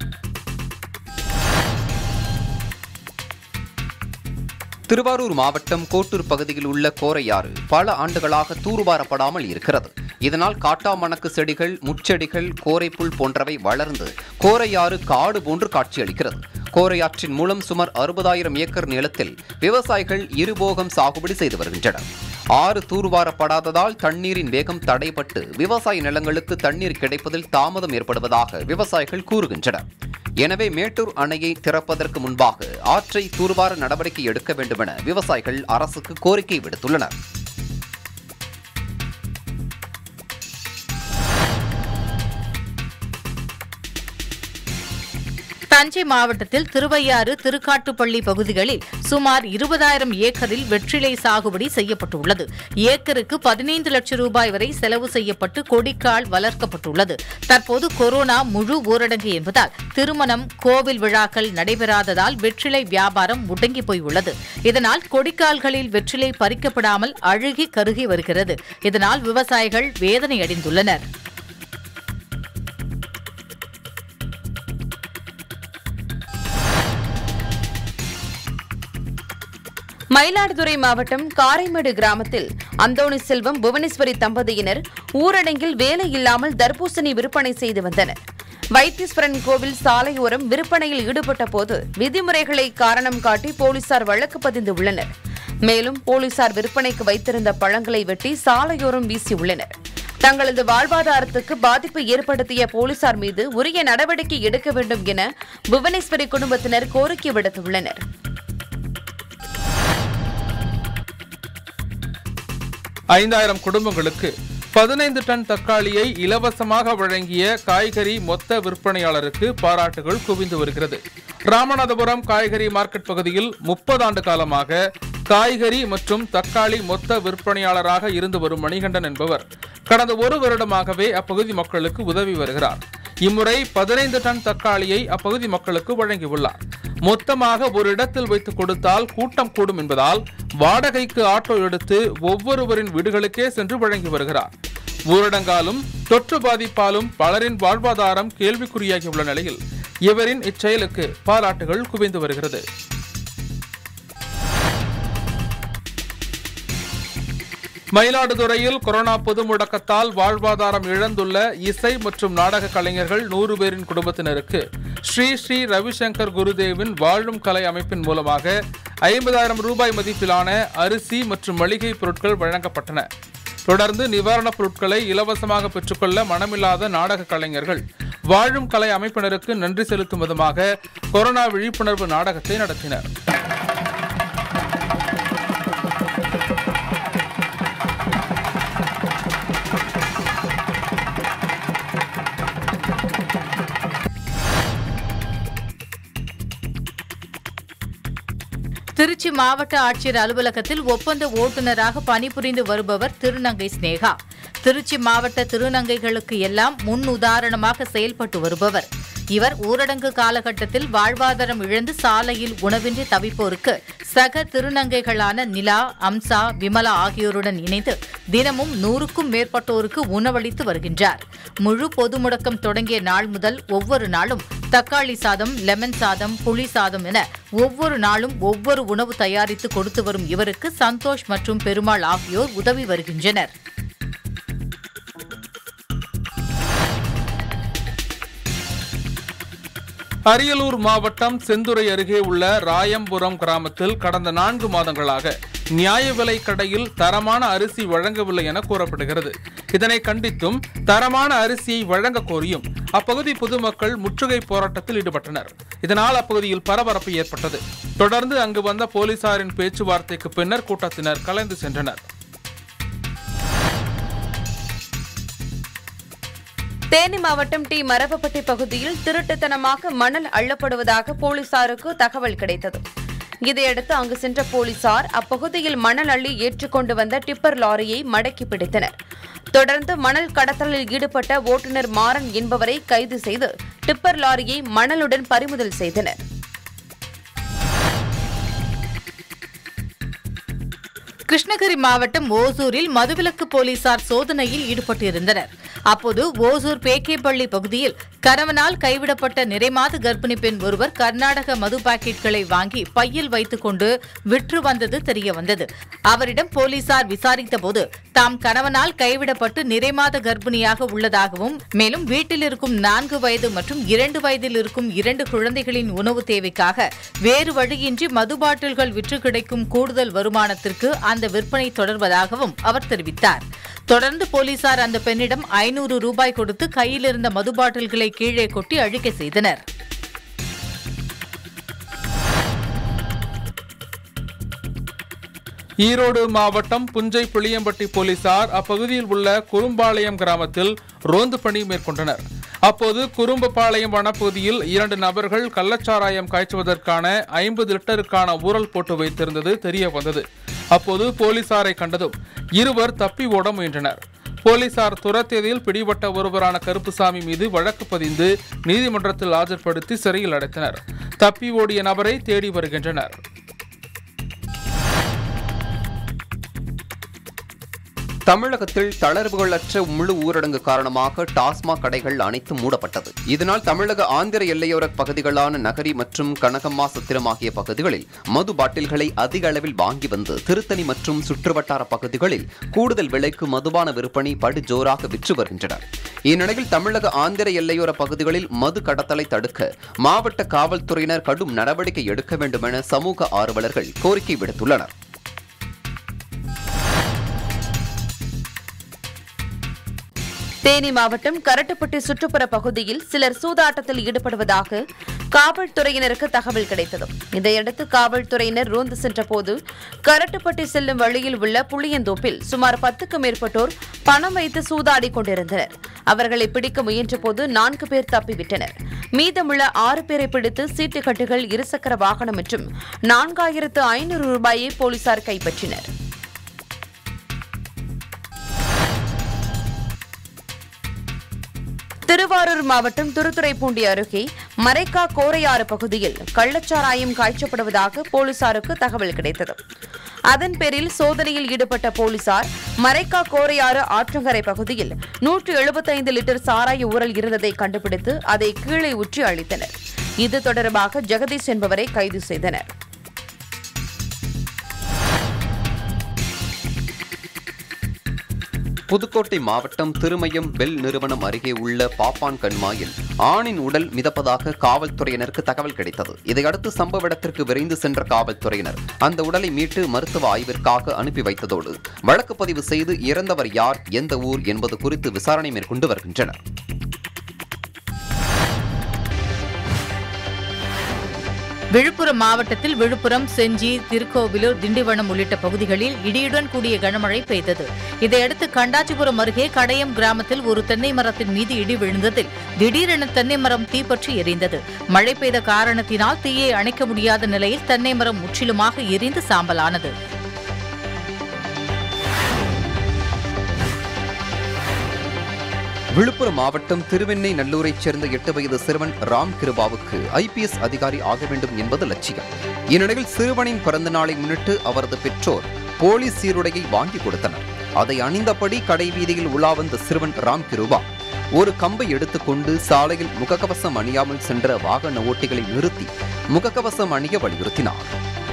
திருவாரூர் மாவட்டம் கோட்டூர் பகுதியில் உள்ள கோரையாறு பல ஆண்டுகளாக தூர்வாரப்படாமல் இருக்கிறது இதனால் காட்டாமணக்கு செடிகள் முட்செடிகள் கோரைப்புல் போன்றவை வளர்ந்து கோரையாறு காடு போன்று காட்சியளிக்கிறது கோரையாற்றின் மூலம் சுமார் அறுபதாயிரம் ஏக்கர் நிலத்தில் விவசாயிகள் இருபோகம் சாகுபடி செய்து வருகின்றனர் ஆறு தூர்வாரப்படாததால் தண்ணீரின் வேகம் தடைபட்டு விவசாய நிலங்களுக்கு தண்ணீர் கிடைப்பதில் தாமதம் ஏற்படுவதாக விவசாயிகள் கூறுகின்றனர் எனவே மேட்டூர் அணையை திறப்பதற்கு முன்பாக ஆற்றை தூர்வார நடவடிக்கை எடுக்க வேண்டுமென விவசாயிகள் அரசுக்கு கோரிக்கை விடுத்துள்ளனர் தஞ்சை மாவட்டத்தில் திருவையாறு திருக்காட்டுப்பள்ளி பகுதிகளில் சுமார் இருபதாயிரம் ஏக்கரில் வெற்றிலை சாகுபடி செய்யப்பட்டுள்ளது ஏக்கருக்கு பதினைந்து லட்சம் ரூபாய் வரை செலவு செய்யப்பட்டு கொடிக்கால் வளர்க்கப்பட்டுள்ளது தற்போது கொரோனா முழு ஊரடங்கு என்பதால் திருமணம் கோவில் விழாக்கள் நடைபெறாததால் வெற்றிலை வியாபாரம் முடங்கி போய் உள்ளது இதனால் கொடிக்கால்களில் வெற்றிலை பறிக்கப்படாமல் அழுகி கருகி வருகிறது இதனால் விவசாயிகள் வேதனை அடைந்துள்ளனர் மயிலாடுதுறை மாவட்டம் காரைமேடு கிராமத்தில் அந்தோணி செல்வம் புவனேஸ்வரி தம்பதியினர் ஊரடங்கில் வேலை இல்லாமல் தர்பூசணி விற்பனை செய்து வந்தனர் வைத்தீஸ்வரன் கோவில் சாலையோரம் விற்பனையில் ஈடுபட்ட போது விதிமுறைகளை காரணம் காட்டி போலீசார் வழக்கு பதிந்து உள்ளனர் மேலும் போலீசார் விற்பனைக்கு வைத்திருந்த பழங்களை வெட்டி சாலையோரம் வீசியுள்ளனர் தங்களது வாழ்வாதாரத்துக்கு பாதிப்பு ஏற்படுத்திய போலீசார் மீது உரிய நடவடிக்கை எடுக்க வேண்டும் என புவனேஸ்வரி குடும்பத்தினர் கோரிக்கை விடுத்துள்ளனர் ஐந்தாயிரம் குடும்பங்களுக்கு பதினைந்து டன் தக்காளியை இலவசமாக வழங்கிய காய்கறி மொத்த விற்பனையாளருக்கு பாராட்டுகள் குவிந்து வருகிறது ராமநாதபுரம் காய்கறி மார்க்கெட் பகுதியில் முப்பது ஆண்டு காலமாக காய்கறி மற்றும் தக்காளி மொத்த விற்பனையாளராக இருந்து வரும் மணிகண்டன் என்பவர் கடந்த ஒரு வருடமாகவே அப்பகுதி மக்களுக்கு உதவி வருகிறார் இம்முறை பதினைந்து டன் தக்காளியை அப்பகுதி மக்களுக்கு வழங்கியுள்ளார் மொத்தமாக ஒரு இடத்தில் வைத்து கொடுத்தால் கூட்டம் கூடும் என்பதால் வாடகைக்கு ஆட்டோ எடுத்து ஒவ்வொருவரின் வீடுகளுக்கே சென்று வழங்கி வருகிறார் ஊரடங்காலும் தொற்று பாதிப்பாலும் பலரின் வாழ்வாதாரம் கேள்விக்குறியாகியுள்ள நிலையில் இவரின் இச்செயலுக்கு பாராட்டுகள் குவிந்து வருகிறது மயிலாடுதுறையில் கொரோனா பொது முடக்கத்தால் வாழ்வாதாரம் இழந்துள்ள இசை மற்றும் நாடக கலைஞர்கள் நூறு பேரின் குடும்பத்தினருக்கு ஸ்ரீ ஸ்ரீ ரவிசங்கர் குருதேவின் வாழும் கலை அமைப்பின் மூலமாக ஐம்பதாயிரம் ரூபாய் மதிப்பிலான அரிசி மற்றும் மளிகை பொருட்கள் வழங்கப்பட்டன தொடர்ந்து நிவாரணப் பொருட்களை இலவசமாக பெற்றுக்கொள்ள மனமில்லாத நாடக கலைஞர்கள் வாழும் கலை அமைப்பினருக்கு நன்றி செலுத்தும் விதமாக கொரோனா விழிப்புணர்வு நாடகத்தை நடத்தினர் திருச்சி மாவட்ட ஆட்சியர் அலுவலகத்தில் ஒப்பந்த ஓட்டுநராக பணிபுரிந்து வருபவர் திருநங்கை ஸ்னேகா திருச்சி மாவட்ட திருநங்கைகளுக்கு எல்லாம் முன் உதாரணமாக செயல்பட்டு வருபவர் இவர் ஊரடங்கு காலகட்டத்தில் வாழ்வாதாரம் இழந்து சாலையில் உணவின்றி தவிப்போருக்கு சக திருநங்கைகளான நிலா அம்சா விமலா ஆகியோருடன் இணைந்து தினமும் நூறுக்கும் மேற்பட்டோருக்கு உணவளித்து வருகின்றார் முழு பொது முடக்கம் தொடங்கிய நாள் முதல் ஒவ்வொரு நாளும் தக்காளி சாதம் லெமன் சாதம் புளி சாதம் என ஒவ்வொரு நாளும் ஒவ்வொரு உணவு தயாரித்து கொடுத்து வரும் இவருக்கு சந்தோஷ் மற்றும் பெருமாள் ஆகியோர் உதவி வருகின்றனர் அரியலூர் மாவட்டம் செந்துறை அருகே உள்ள ராயம்புரம் கிராமத்தில் கடந்த நான்கு மாதங்களாக நியாய விலை கடையில் தரமான அரிசி வழங்கவில்லை என கூறப்படுகிறது இதனை கண்டித்தும் தரமான அரிசியை வழங்க கோரியும் அப்பகுதி பொதுமக்கள் முற்றுகை போராட்டத்தில் ஈடுபட்டனர் இதனால் அப்பகுதியில் பரபரப்பு ஏற்பட்டது தொடர்ந்து அங்கு வந்த போலீசாரின் பேச்சுவார்த்தைக்கு பின்னர் கூட்டத்தினர் கலைந்து சென்றனர் தேனி மாவட்டம் டி மரபப்பட்டி பகுதியில் திருட்டுத்தனமாக மணல் அள்ளப்படுவதாக போலீசாருக்கு தகவல் கிடைத்தது இதையடுத்து அங்கு சென்ற போலீசார் அப்பகுதியில் மணல் அள்ளி ஏற்றிக்கொண்டு வந்த டிப்பர் லாரியை மடக்கி பிடித்தனர் தொடர்ந்து மணல் கடத்தலில் ஈடுபட்ட ஓட்டுநர் மாறன் என்பவரை கைது செய்து டிப்பர் லாரியை மணலுடன் பறிமுதல் செய்தனர் கிருஷ்ணகிரி மாவட்டம் ஓசூரில் மதுவிலக்கு போலீசார் சோதனையில் ஈடுபட்டிருந்தனர் அப்போது ஓசூர் பேக்கேப்பள்ளி பகுதியில் கணவனால் கைவிடப்பட்ட நிறைமாத கர்ப்பிணி பெண் ஒருவர் கர்நாடக மது பாக்கெட்களை வாங்கி பையில் வைத்துக் கொண்டு விற்று வந்தது தெரியவந்தது அவரிடம் போலீசார் விசாரித்தபோது தாம் கணவனால் கைவிடப்பட்டு நிறைமாத கர்ப்பிணியாக உள்ளதாகவும் மேலும் வீட்டில் இருக்கும் நான்கு வயது மற்றும் இரண்டு வயதில் இருக்கும் இரண்டு குழந்தைகளின் உணவு தேவைக்காக வேறு வழியின்றி மது பாட்டில்கள் விற்று கிடைக்கும் கூடுதல் வருமானத்திற்கு அந்த விற்பனை தொடர்வதாகவும் அவர் தெரிவித்தார் தொடர்ந்து போலீசார் அந்த பெண்ணிடம் ஐநூறு ரூபாய் கொடுத்து கையில் இருந்த மது பாட்டில்களை கீழே கொட்டி அழிக்க செய்தனர் ஈரோடு மாவட்டம் புஞ்சை புளியம்பட்டி போலீசார் அப்பகுதியில் உள்ள குறும்பாளையம் கிராமத்தில் ரோந்து பணி மேற்கொண்டனர் அப்போது குறும்பபாளையம் வனப்பகுதியில் இரண்டு நபர்கள் கள்ளச்சாராயம் காய்ச்சுவதற்கான ஐம்பது லிட்டருக்கான ஊரல் போட்டு வைத்திருந்தது தெரிய வந்தது அப்போது போலீசாரை கண்டதும் இருவர் தப்பி ஓட முயன்றனர் போலீசார் துரத்தியதில் பிடிபட்ட ஒருவரான கருப்புசாமி மீது வழக்கு பதிந்து நீதிமன்றத்தில் ஆஜர்படுத்தி சிறையில் அடைத்தனர் தப்பி ஓடிய நபரை தேடி வருகின்றனர் தமிழகத்தில் தளர்வுகளற்ற முழு ஊரடங்கு காரணமாக டாஸ்மாக் கடைகள் அனைத்தும் மூடப்பட்டது இதனால் தமிழக ஆந்திர எல்லையோர பகுதிகளான நகரி மற்றும் கனகம்மா சத்திரம் ஆகிய பகுதிகளில் மது பாட்டில்களை அதிக அளவில் வாங்கி வந்து திருத்தணி மற்றும் சுற்றுவட்டார பகுதிகளில் கூடுதல் விலைக்கு மதுபான விற்பனை படு ஜோராக விற்று வருகின்றனர் இந்நிலையில் தமிழக ஆந்திர எல்லையோர பகுதிகளில் மது கடத்தலை தடுக்க மாவட்ட காவல்துறையினர் கடும் நடவடிக்கை எடுக்க வேண்டும் என சமூக ஆர்வலர்கள் கோரிக்கை விடுத்துள்ளனர் தேனி மாவட்டம் கரட்டுப்பட்டி சுற்றுப்புற பகுதியில் சிலர் சூதாட்டத்தில் ஈடுபடுவதாக காவல்துறையினருக்கு தகவல் கிடைத்தது இதையடுத்து காவல்துறையினர் ரோந்து சென்றபோது கரட்டுப்பட்டி செல்லும் வழியில் உள்ள புளியந்தோப்பில் சுமார் பத்துக்கு மேற்பட்டோர் பணம் வைத்து சூதாடிக் கொண்டிருந்தனர் அவர்களை பிடிக்க முயன்றபோது நான்கு பேர் தப்பிவிட்டனர் மீதமுள்ள ஆறு பேரை பிடித்து சீட்டுக்கட்டுகள் இருசக்கர வாகனம் மற்றும் நான்காயிரத்து ஐநூறு ரூபாயை போலீசார் கைப்பற்றினர் திருவாரூர் மாவட்டம் துருத்துறைப்பூண்டி அருகே மரைக்கா கோரையாறு பகுதியில் கள்ளச்சாராயம் காய்ச்சப்படுவதாக போலீசாருக்கு தகவல் கிடைத்தது அதன் பேரில் சோதனையில் ஈடுபட்ட போலீசார் மரைக்கா கோரையாறு ஆற்றங்கரை பகுதியில் நூற்று எழுபத்தைந்து லிட்டர் சாராய ஊரல் இருந்ததை கண்டுபிடித்து அதை கீழே ஊற்றி அளித்தனர் இது தொடர்பாக ஜெகதீஷ் என்பவரை கைது செய்தனர் புதுக்கோட்டை மாவட்டம் திருமயம் பெல் நிறுவனம் அருகே உள்ள பாப்பான் கண்மாயில் ஆணின் உடல் மிதப்பதாக காவல்துறையினருக்கு தகவல் கிடைத்தது இதையடுத்து சம்பவ இடத்திற்கு விரைந்து சென்ற காவல்துறையினர் அந்த உடலை மீட்டு மருத்துவ ஆய்விற்காக அனுப்பி வைத்ததோடு வழக்கு பதிவு செய்து இறந்தவர் யார் எந்த ஊர் என்பது குறித்து விசாரணை மேற்கொண்டு வருகின்றனர் விழுப்புரம் மாவட்டத்தில் விழுப்புரம் செஞ்சி திருக்கோவிலூர் திண்டிவனம் உள்ளிட்ட பகுதிகளில் இடியுடன் கூடிய கனமழை பெய்தது இதையடுத்து கண்டாச்சிபுரம் அருகே கடையம் கிராமத்தில் ஒரு தென்னை மரத்தின் மீது இடி விழுந்ததில் திடீரென தென்னை மரம் தீப்பற்றி எரிந்தது மழை பெய்த காரணத்தினால் தீயை அணைக்க முடியாத நிலையில் தென்னை மரம் முற்றிலுமாக எரிந்து சாம்பலானது விழுப்புரம் மாவட்டம் திருவெண்ணை நல்லூரைச் சேர்ந்த எட்டு வயது சிறுவன் ராம் கிருபாவுக்கு ஐபிஎஸ் அதிகாரி ஆக வேண்டும் என்பது லட்சியம் இந்நிலையில் சிறுவனின் பிறந்த நாளை முன்னிட்டு அவரது பெற்றோர் போலீஸ் சீருடையை வாங்கி கொடுத்தனர் அதை அணிந்தபடி கடை வீதியில் உலா வந்த சிறுவன் ராம் கிருபா ஒரு கம்பை எடுத்துக்கொண்டு சாலையில் முகக்கவசம் அணியாமல் சென்ற வாகன ஓட்டிகளை நிறுத்தி முகக்கவசம் அணிய வலியுறுத்தினார்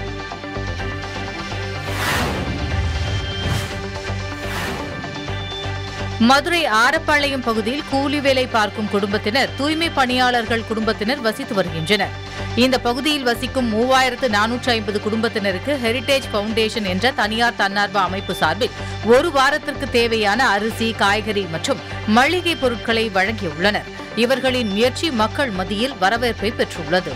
மதுரை ஆரப்பாளையம் பகுதியில் கூலி வேலை பார்க்கும் குடும்பத்தினர் தூய்மை பணியாளர்கள் குடும்பத்தினர் வசித்து வருகின்றனர் இந்த பகுதியில் வசிக்கும் மூவாயிரத்து நானூற்று ஐம்பது குடும்பத்தினருக்கு ஹெரிடேஜ் ஃபவுண்டேஷன் என்ற தனியார் தன்னார்வ அமைப்பு சார்பில் ஒரு வாரத்திற்கு தேவையான அரிசி காய்கறி மற்றும் மளிகை பொருட்களை வழங்கியுள்ளனர் இவர்களின் முயற்சி மக்கள் மத்தியில் வரவேற்பை பெற்றுள்ளது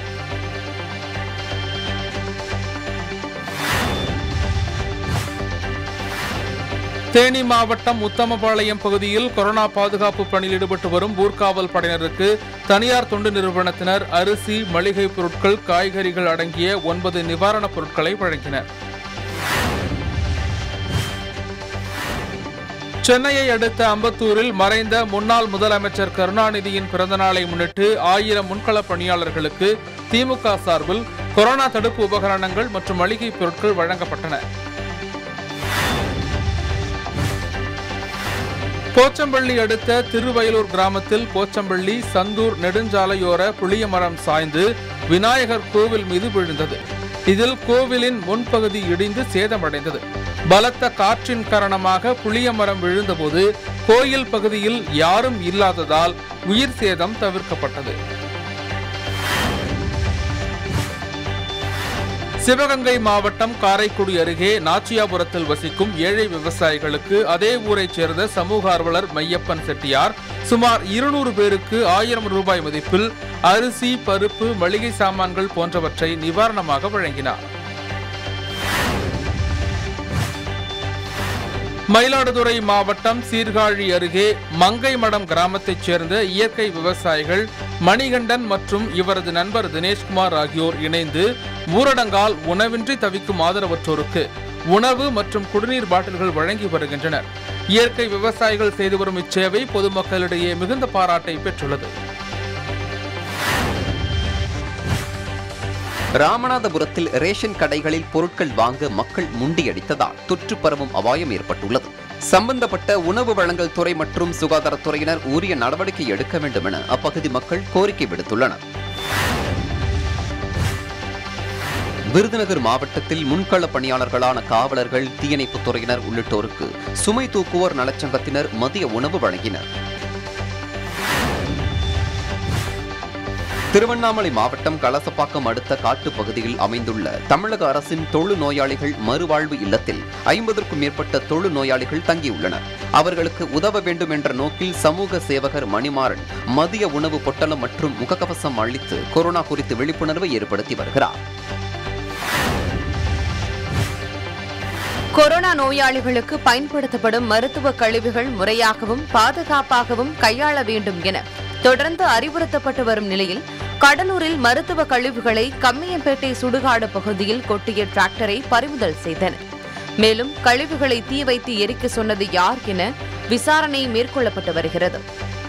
தேனி மாவட்டம் உத்தமபாளையம் பகுதியில் கொரோனா பாதுகாப்பு பணியில் ஈடுபட்டு வரும் ஊர்காவல் படையினருக்கு தனியார் தொண்டு நிறுவனத்தினர் அரிசி மளிகை பொருட்கள் காய்கறிகள் அடங்கிய ஒன்பது நிவாரணப் பொருட்களை வழங்கினர் சென்னையை அடுத்த அம்பத்தூரில் மறைந்த முன்னாள் முதலமைச்சர் கருணாநிதியின் பிறந்தநாளை முன்னிட்டு ஆயிரம் முன்களப் பணியாளர்களுக்கு திமுக சார்பில் கொரோனா தடுப்பு உபகரணங்கள் மற்றும் மளிகை பொருட்கள் வழங்கப்பட்டன போச்சம்பள்ளி அடுத்த திருவயலூர் கிராமத்தில் போச்சம்பள்ளி சந்தூர் நெடுஞ்சாலையோர புளியமரம் சாய்ந்து விநாயகர் கோவில் மீது விழுந்தது இதில் கோவிலின் முன்பகுதி இடிந்து சேதமடைந்தது பலத்த காற்றின் காரணமாக புளியமரம் விழுந்தபோது கோயில் பகுதியில் யாரும் இல்லாததால் உயிர் சேதம் தவிர்க்கப்பட்டது சிவகங்கை மாவட்டம் காரைக்குடி அருகே நாச்சியாபுரத்தில் வசிக்கும் ஏழை விவசாயிகளுக்கு அதே ஊரைச் சேர்ந்த சமூக ஆர்வலர் மையப்பன் செட்டியார் சுமார் இருநூறு பேருக்கு ஆயிரம் ரூபாய் மதிப்பில் அரிசி பருப்பு மளிகை சாமான்கள் போன்றவற்றை நிவாரணமாக வழங்கினார் மயிலாடுதுறை மாவட்டம் சீர்காழி அருகே மங்கைமடம் கிராமத்தைச் சேர்ந்த இயற்கை விவசாயிகள் மணிகண்டன் மற்றும் இவரது நண்பர் தினேஷ்குமார் ஆகியோர் இணைந்து ஊரடங்கால் உணவின்றி தவிக்கும் ஆதரவற்றோருக்கு உணவு மற்றும் குடிநீர் பாட்டில்கள் வழங்கி வருகின்றனர் இயற்கை விவசாயிகள் செய்து வரும் இச்சேவை பொதுமக்களிடையே மிகுந்த பாராட்டை பெற்றுள்ளது ராமநாதபுரத்தில் ரேஷன் கடைகளில் பொருட்கள் வாங்க மக்கள் முண்டியடித்ததால் தொற்று பரவும் அபாயம் ஏற்பட்டுள்ளது சம்பந்தப்பட்ட உணவு வழங்கல் துறை மற்றும் சுகாதாரத்துறையினர் உரிய நடவடிக்கை எடுக்க வேண்டும் என அப்பகுதி மக்கள் கோரிக்கை விடுத்துள்ளனர் விருதுநகர் மாவட்டத்தில் முன்கள பணியாளர்களான காவலர்கள் தீயணைப்புத் துறையினர் உள்ளிட்டோருக்கு சுமை தூக்குவோர் நலச்சங்கத்தினர் மதிய உணவு வழங்கினர் திருவண்ணாமலை மாவட்டம் கலசப்பாக்கம் அடுத்த காட்டுப் பகுதியில் அமைந்துள்ள தமிழக அரசின் தொழு நோயாளிகள் மறுவாழ்வு இல்லத்தில் ஐம்பதற்கும் மேற்பட்ட தொழு நோயாளிகள் தங்கியுள்ளனர் அவர்களுக்கு உதவ வேண்டும் என்ற நோக்கில் சமூக சேவகர் மணிமாறன் மதிய உணவு பொட்டலம் மற்றும் முகக்கவசம் அளித்து கொரோனா குறித்து விழிப்புணர்வை ஏற்படுத்தி வருகிறார் கொரோனா நோயாளிகளுக்கு பயன்படுத்தப்படும் மருத்துவ கழிவுகள் முறையாகவும் பாதுகாப்பாகவும் கையாள வேண்டும் என தொடர்ந்து அறிவுறுத்தப்பட்டு வரும் நிலையில் கடலூரில் மருத்துவ கழிவுகளை கம்மியம்பேட்டை சுடுகாடு பகுதியில் கொட்டிய டிராக்டரை பறிமுதல் செய்தனர் மேலும் கழிவுகளை தீ வைத்து எரிக்க சொன்னது யார் என விசாரணை மேற்கொள்ளப்பட்டு வருகிறது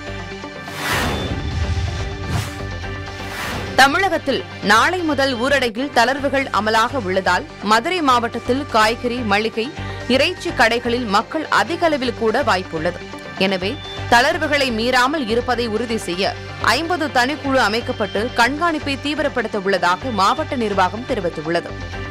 தமிழகத்தில் நாளை முதல் ஊரடங்கில் தளர்வுகள் அமலாக உள்ளதால் மதுரை மாவட்டத்தில் காய்கறி மளிகை இறைச்சி கடைகளில் மக்கள் அதிக அளவில் கூட வாய்ப்புள்ளது எனவே தளர்வுகளை மீறாமல் இருப்பதை உறுதி செய்ய ஐம்பது தனிக்குழு அமைக்கப்பட்டு கண்காணிப்பை தீவிரப்படுத்த உள்ளதாக மாவட்ட நிர்வாகம் தெரிவித்துள்ளது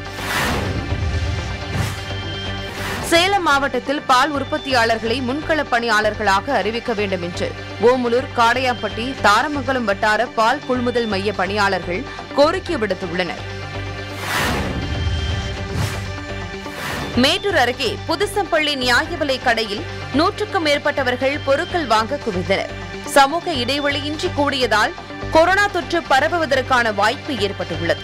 சேலம் மாவட்டத்தில் பால் உற்பத்தியாளர்களை முன்களப் பணியாளர்களாக அறிவிக்க வேண்டும் என்று ஓமுலூர் காடையாம்பட்டி தாரமங்கலம் வட்டார பால் கொள்முதல் மைய பணியாளர்கள் கோரிக்கை விடுத்துள்ளனர் மேட்டூர் அருகே புதுசம்பள்ளி நியாய விலை கடையில் நூற்றுக்கும் மேற்பட்டவர்கள் பொருட்கள் வாங்க குவிந்தனர் சமூக இடைவெளியின்றி கூடியதால் கொரோனா தொற்று பரவுவதற்கான வாய்ப்பு ஏற்பட்டுள்ளது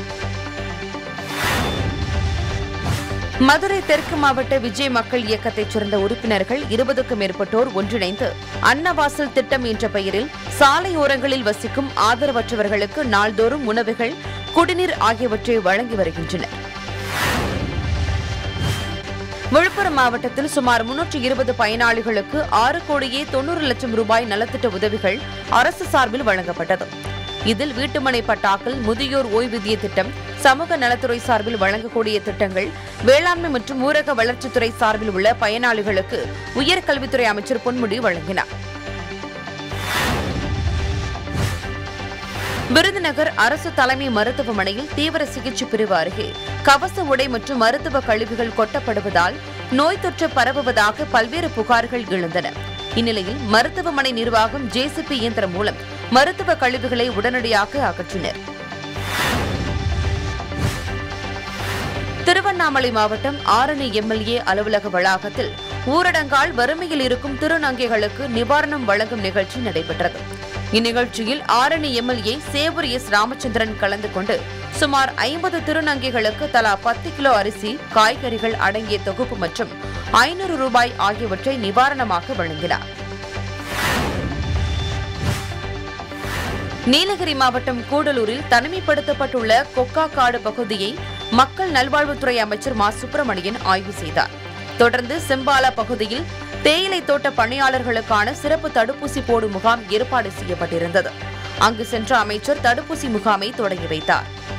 மதுரை தெற்கு மாவட்ட விஜய் மக்கள் இயக்கத்தைச் சேர்ந்த உறுப்பினர்கள் இருபதுக்கும் மேற்பட்டோர் ஒன்றிணைந்து அன்னவாசல் திட்டம் என்ற பெயரில் சாலையோரங்களில் வசிக்கும் ஆதரவற்றவர்களுக்கு நாள்தோறும் உணவுகள் குடிநீர் ஆகியவற்றை வழங்கி வருகின்றனர் விழுப்புரம் மாவட்டத்தில் சுமார் முன்னூற்று இருபது பயனாளிகளுக்கு ஆறு கோடியே தொண்ணூறு லட்சம் ரூபாய் நலத்திட்ட உதவிகள் அரசு சார்பில் வழங்கப்பட்டது இதில் வீட்டுமனை பட்டாக்கள் முதியோர் ஓய்வூதிய திட்டம் சமூக நலத்துறை சார்பில் வழங்கக்கூடிய திட்டங்கள் வேளாண்மை மற்றும் ஊரக வளர்ச்சித்துறை சார்பில் உள்ள பயனாளிகளுக்கு உயர்கல்வித்துறை அமைச்சர் பொன்முடி வழங்கினார் விருதுநகர் அரசு தலைமை மருத்துவமனையில் தீவிர சிகிச்சை பிரிவு அருகே கவச உடை மற்றும் மருத்துவ கழிவுகள் கொட்டப்படுவதால் நோய் தொற்று பரவுவதாக பல்வேறு புகார்கள் எழுந்தன இந்நிலையில் மருத்துவமனை நிர்வாகம் ஜேசிபி இயந்திரம் மூலம் மருத்துவ கழிவுகளை உடனடியாக அகற்றினர் திருவண்ணாமலை மாவட்டம் ஆரணி எம்எல்ஏ அலுவலக வளாகத்தில் ஊரடங்கால் வறுமையில் இருக்கும் திருநங்கைகளுக்கு நிவாரணம் வழங்கும் நிகழ்ச்சி நடைபெற்றது இந்நிகழ்ச்சியில் ஆரணி எம்எல்ஏ சேவூர் எஸ் ராமச்சந்திரன் கலந்து கொண்டு சுமார் ஐம்பது திருநங்கைகளுக்கு தலா பத்து கிலோ அரிசி காய்கறிகள் அடங்கிய தொகுப்பு மற்றும் ஐநூறு ரூபாய் ஆகியவற்றை நிவாரணமாக வழங்கினார் நீலகிரி மாவட்டம் கூடலூரில் தனிமைப்படுத்தப்பட்டுள்ள கொக்காக்காடு பகுதியை மக்கள் நல்வாழ்வுத்துறை அமைச்சர் மா சுப்பிரமணியன் ஆய்வு செய்தார் தொடர்ந்து செம்பாலா பகுதியில் தேயிலை தோட்ட பணியாளர்களுக்கான சிறப்பு தடுப்பூசி போடும் முகாம் ஏற்பாடு செய்யப்பட்டிருந்தது அங்கு சென்ற அமைச்சர் தடுப்பூசி முகாமை தொடங்கி வைத்தார்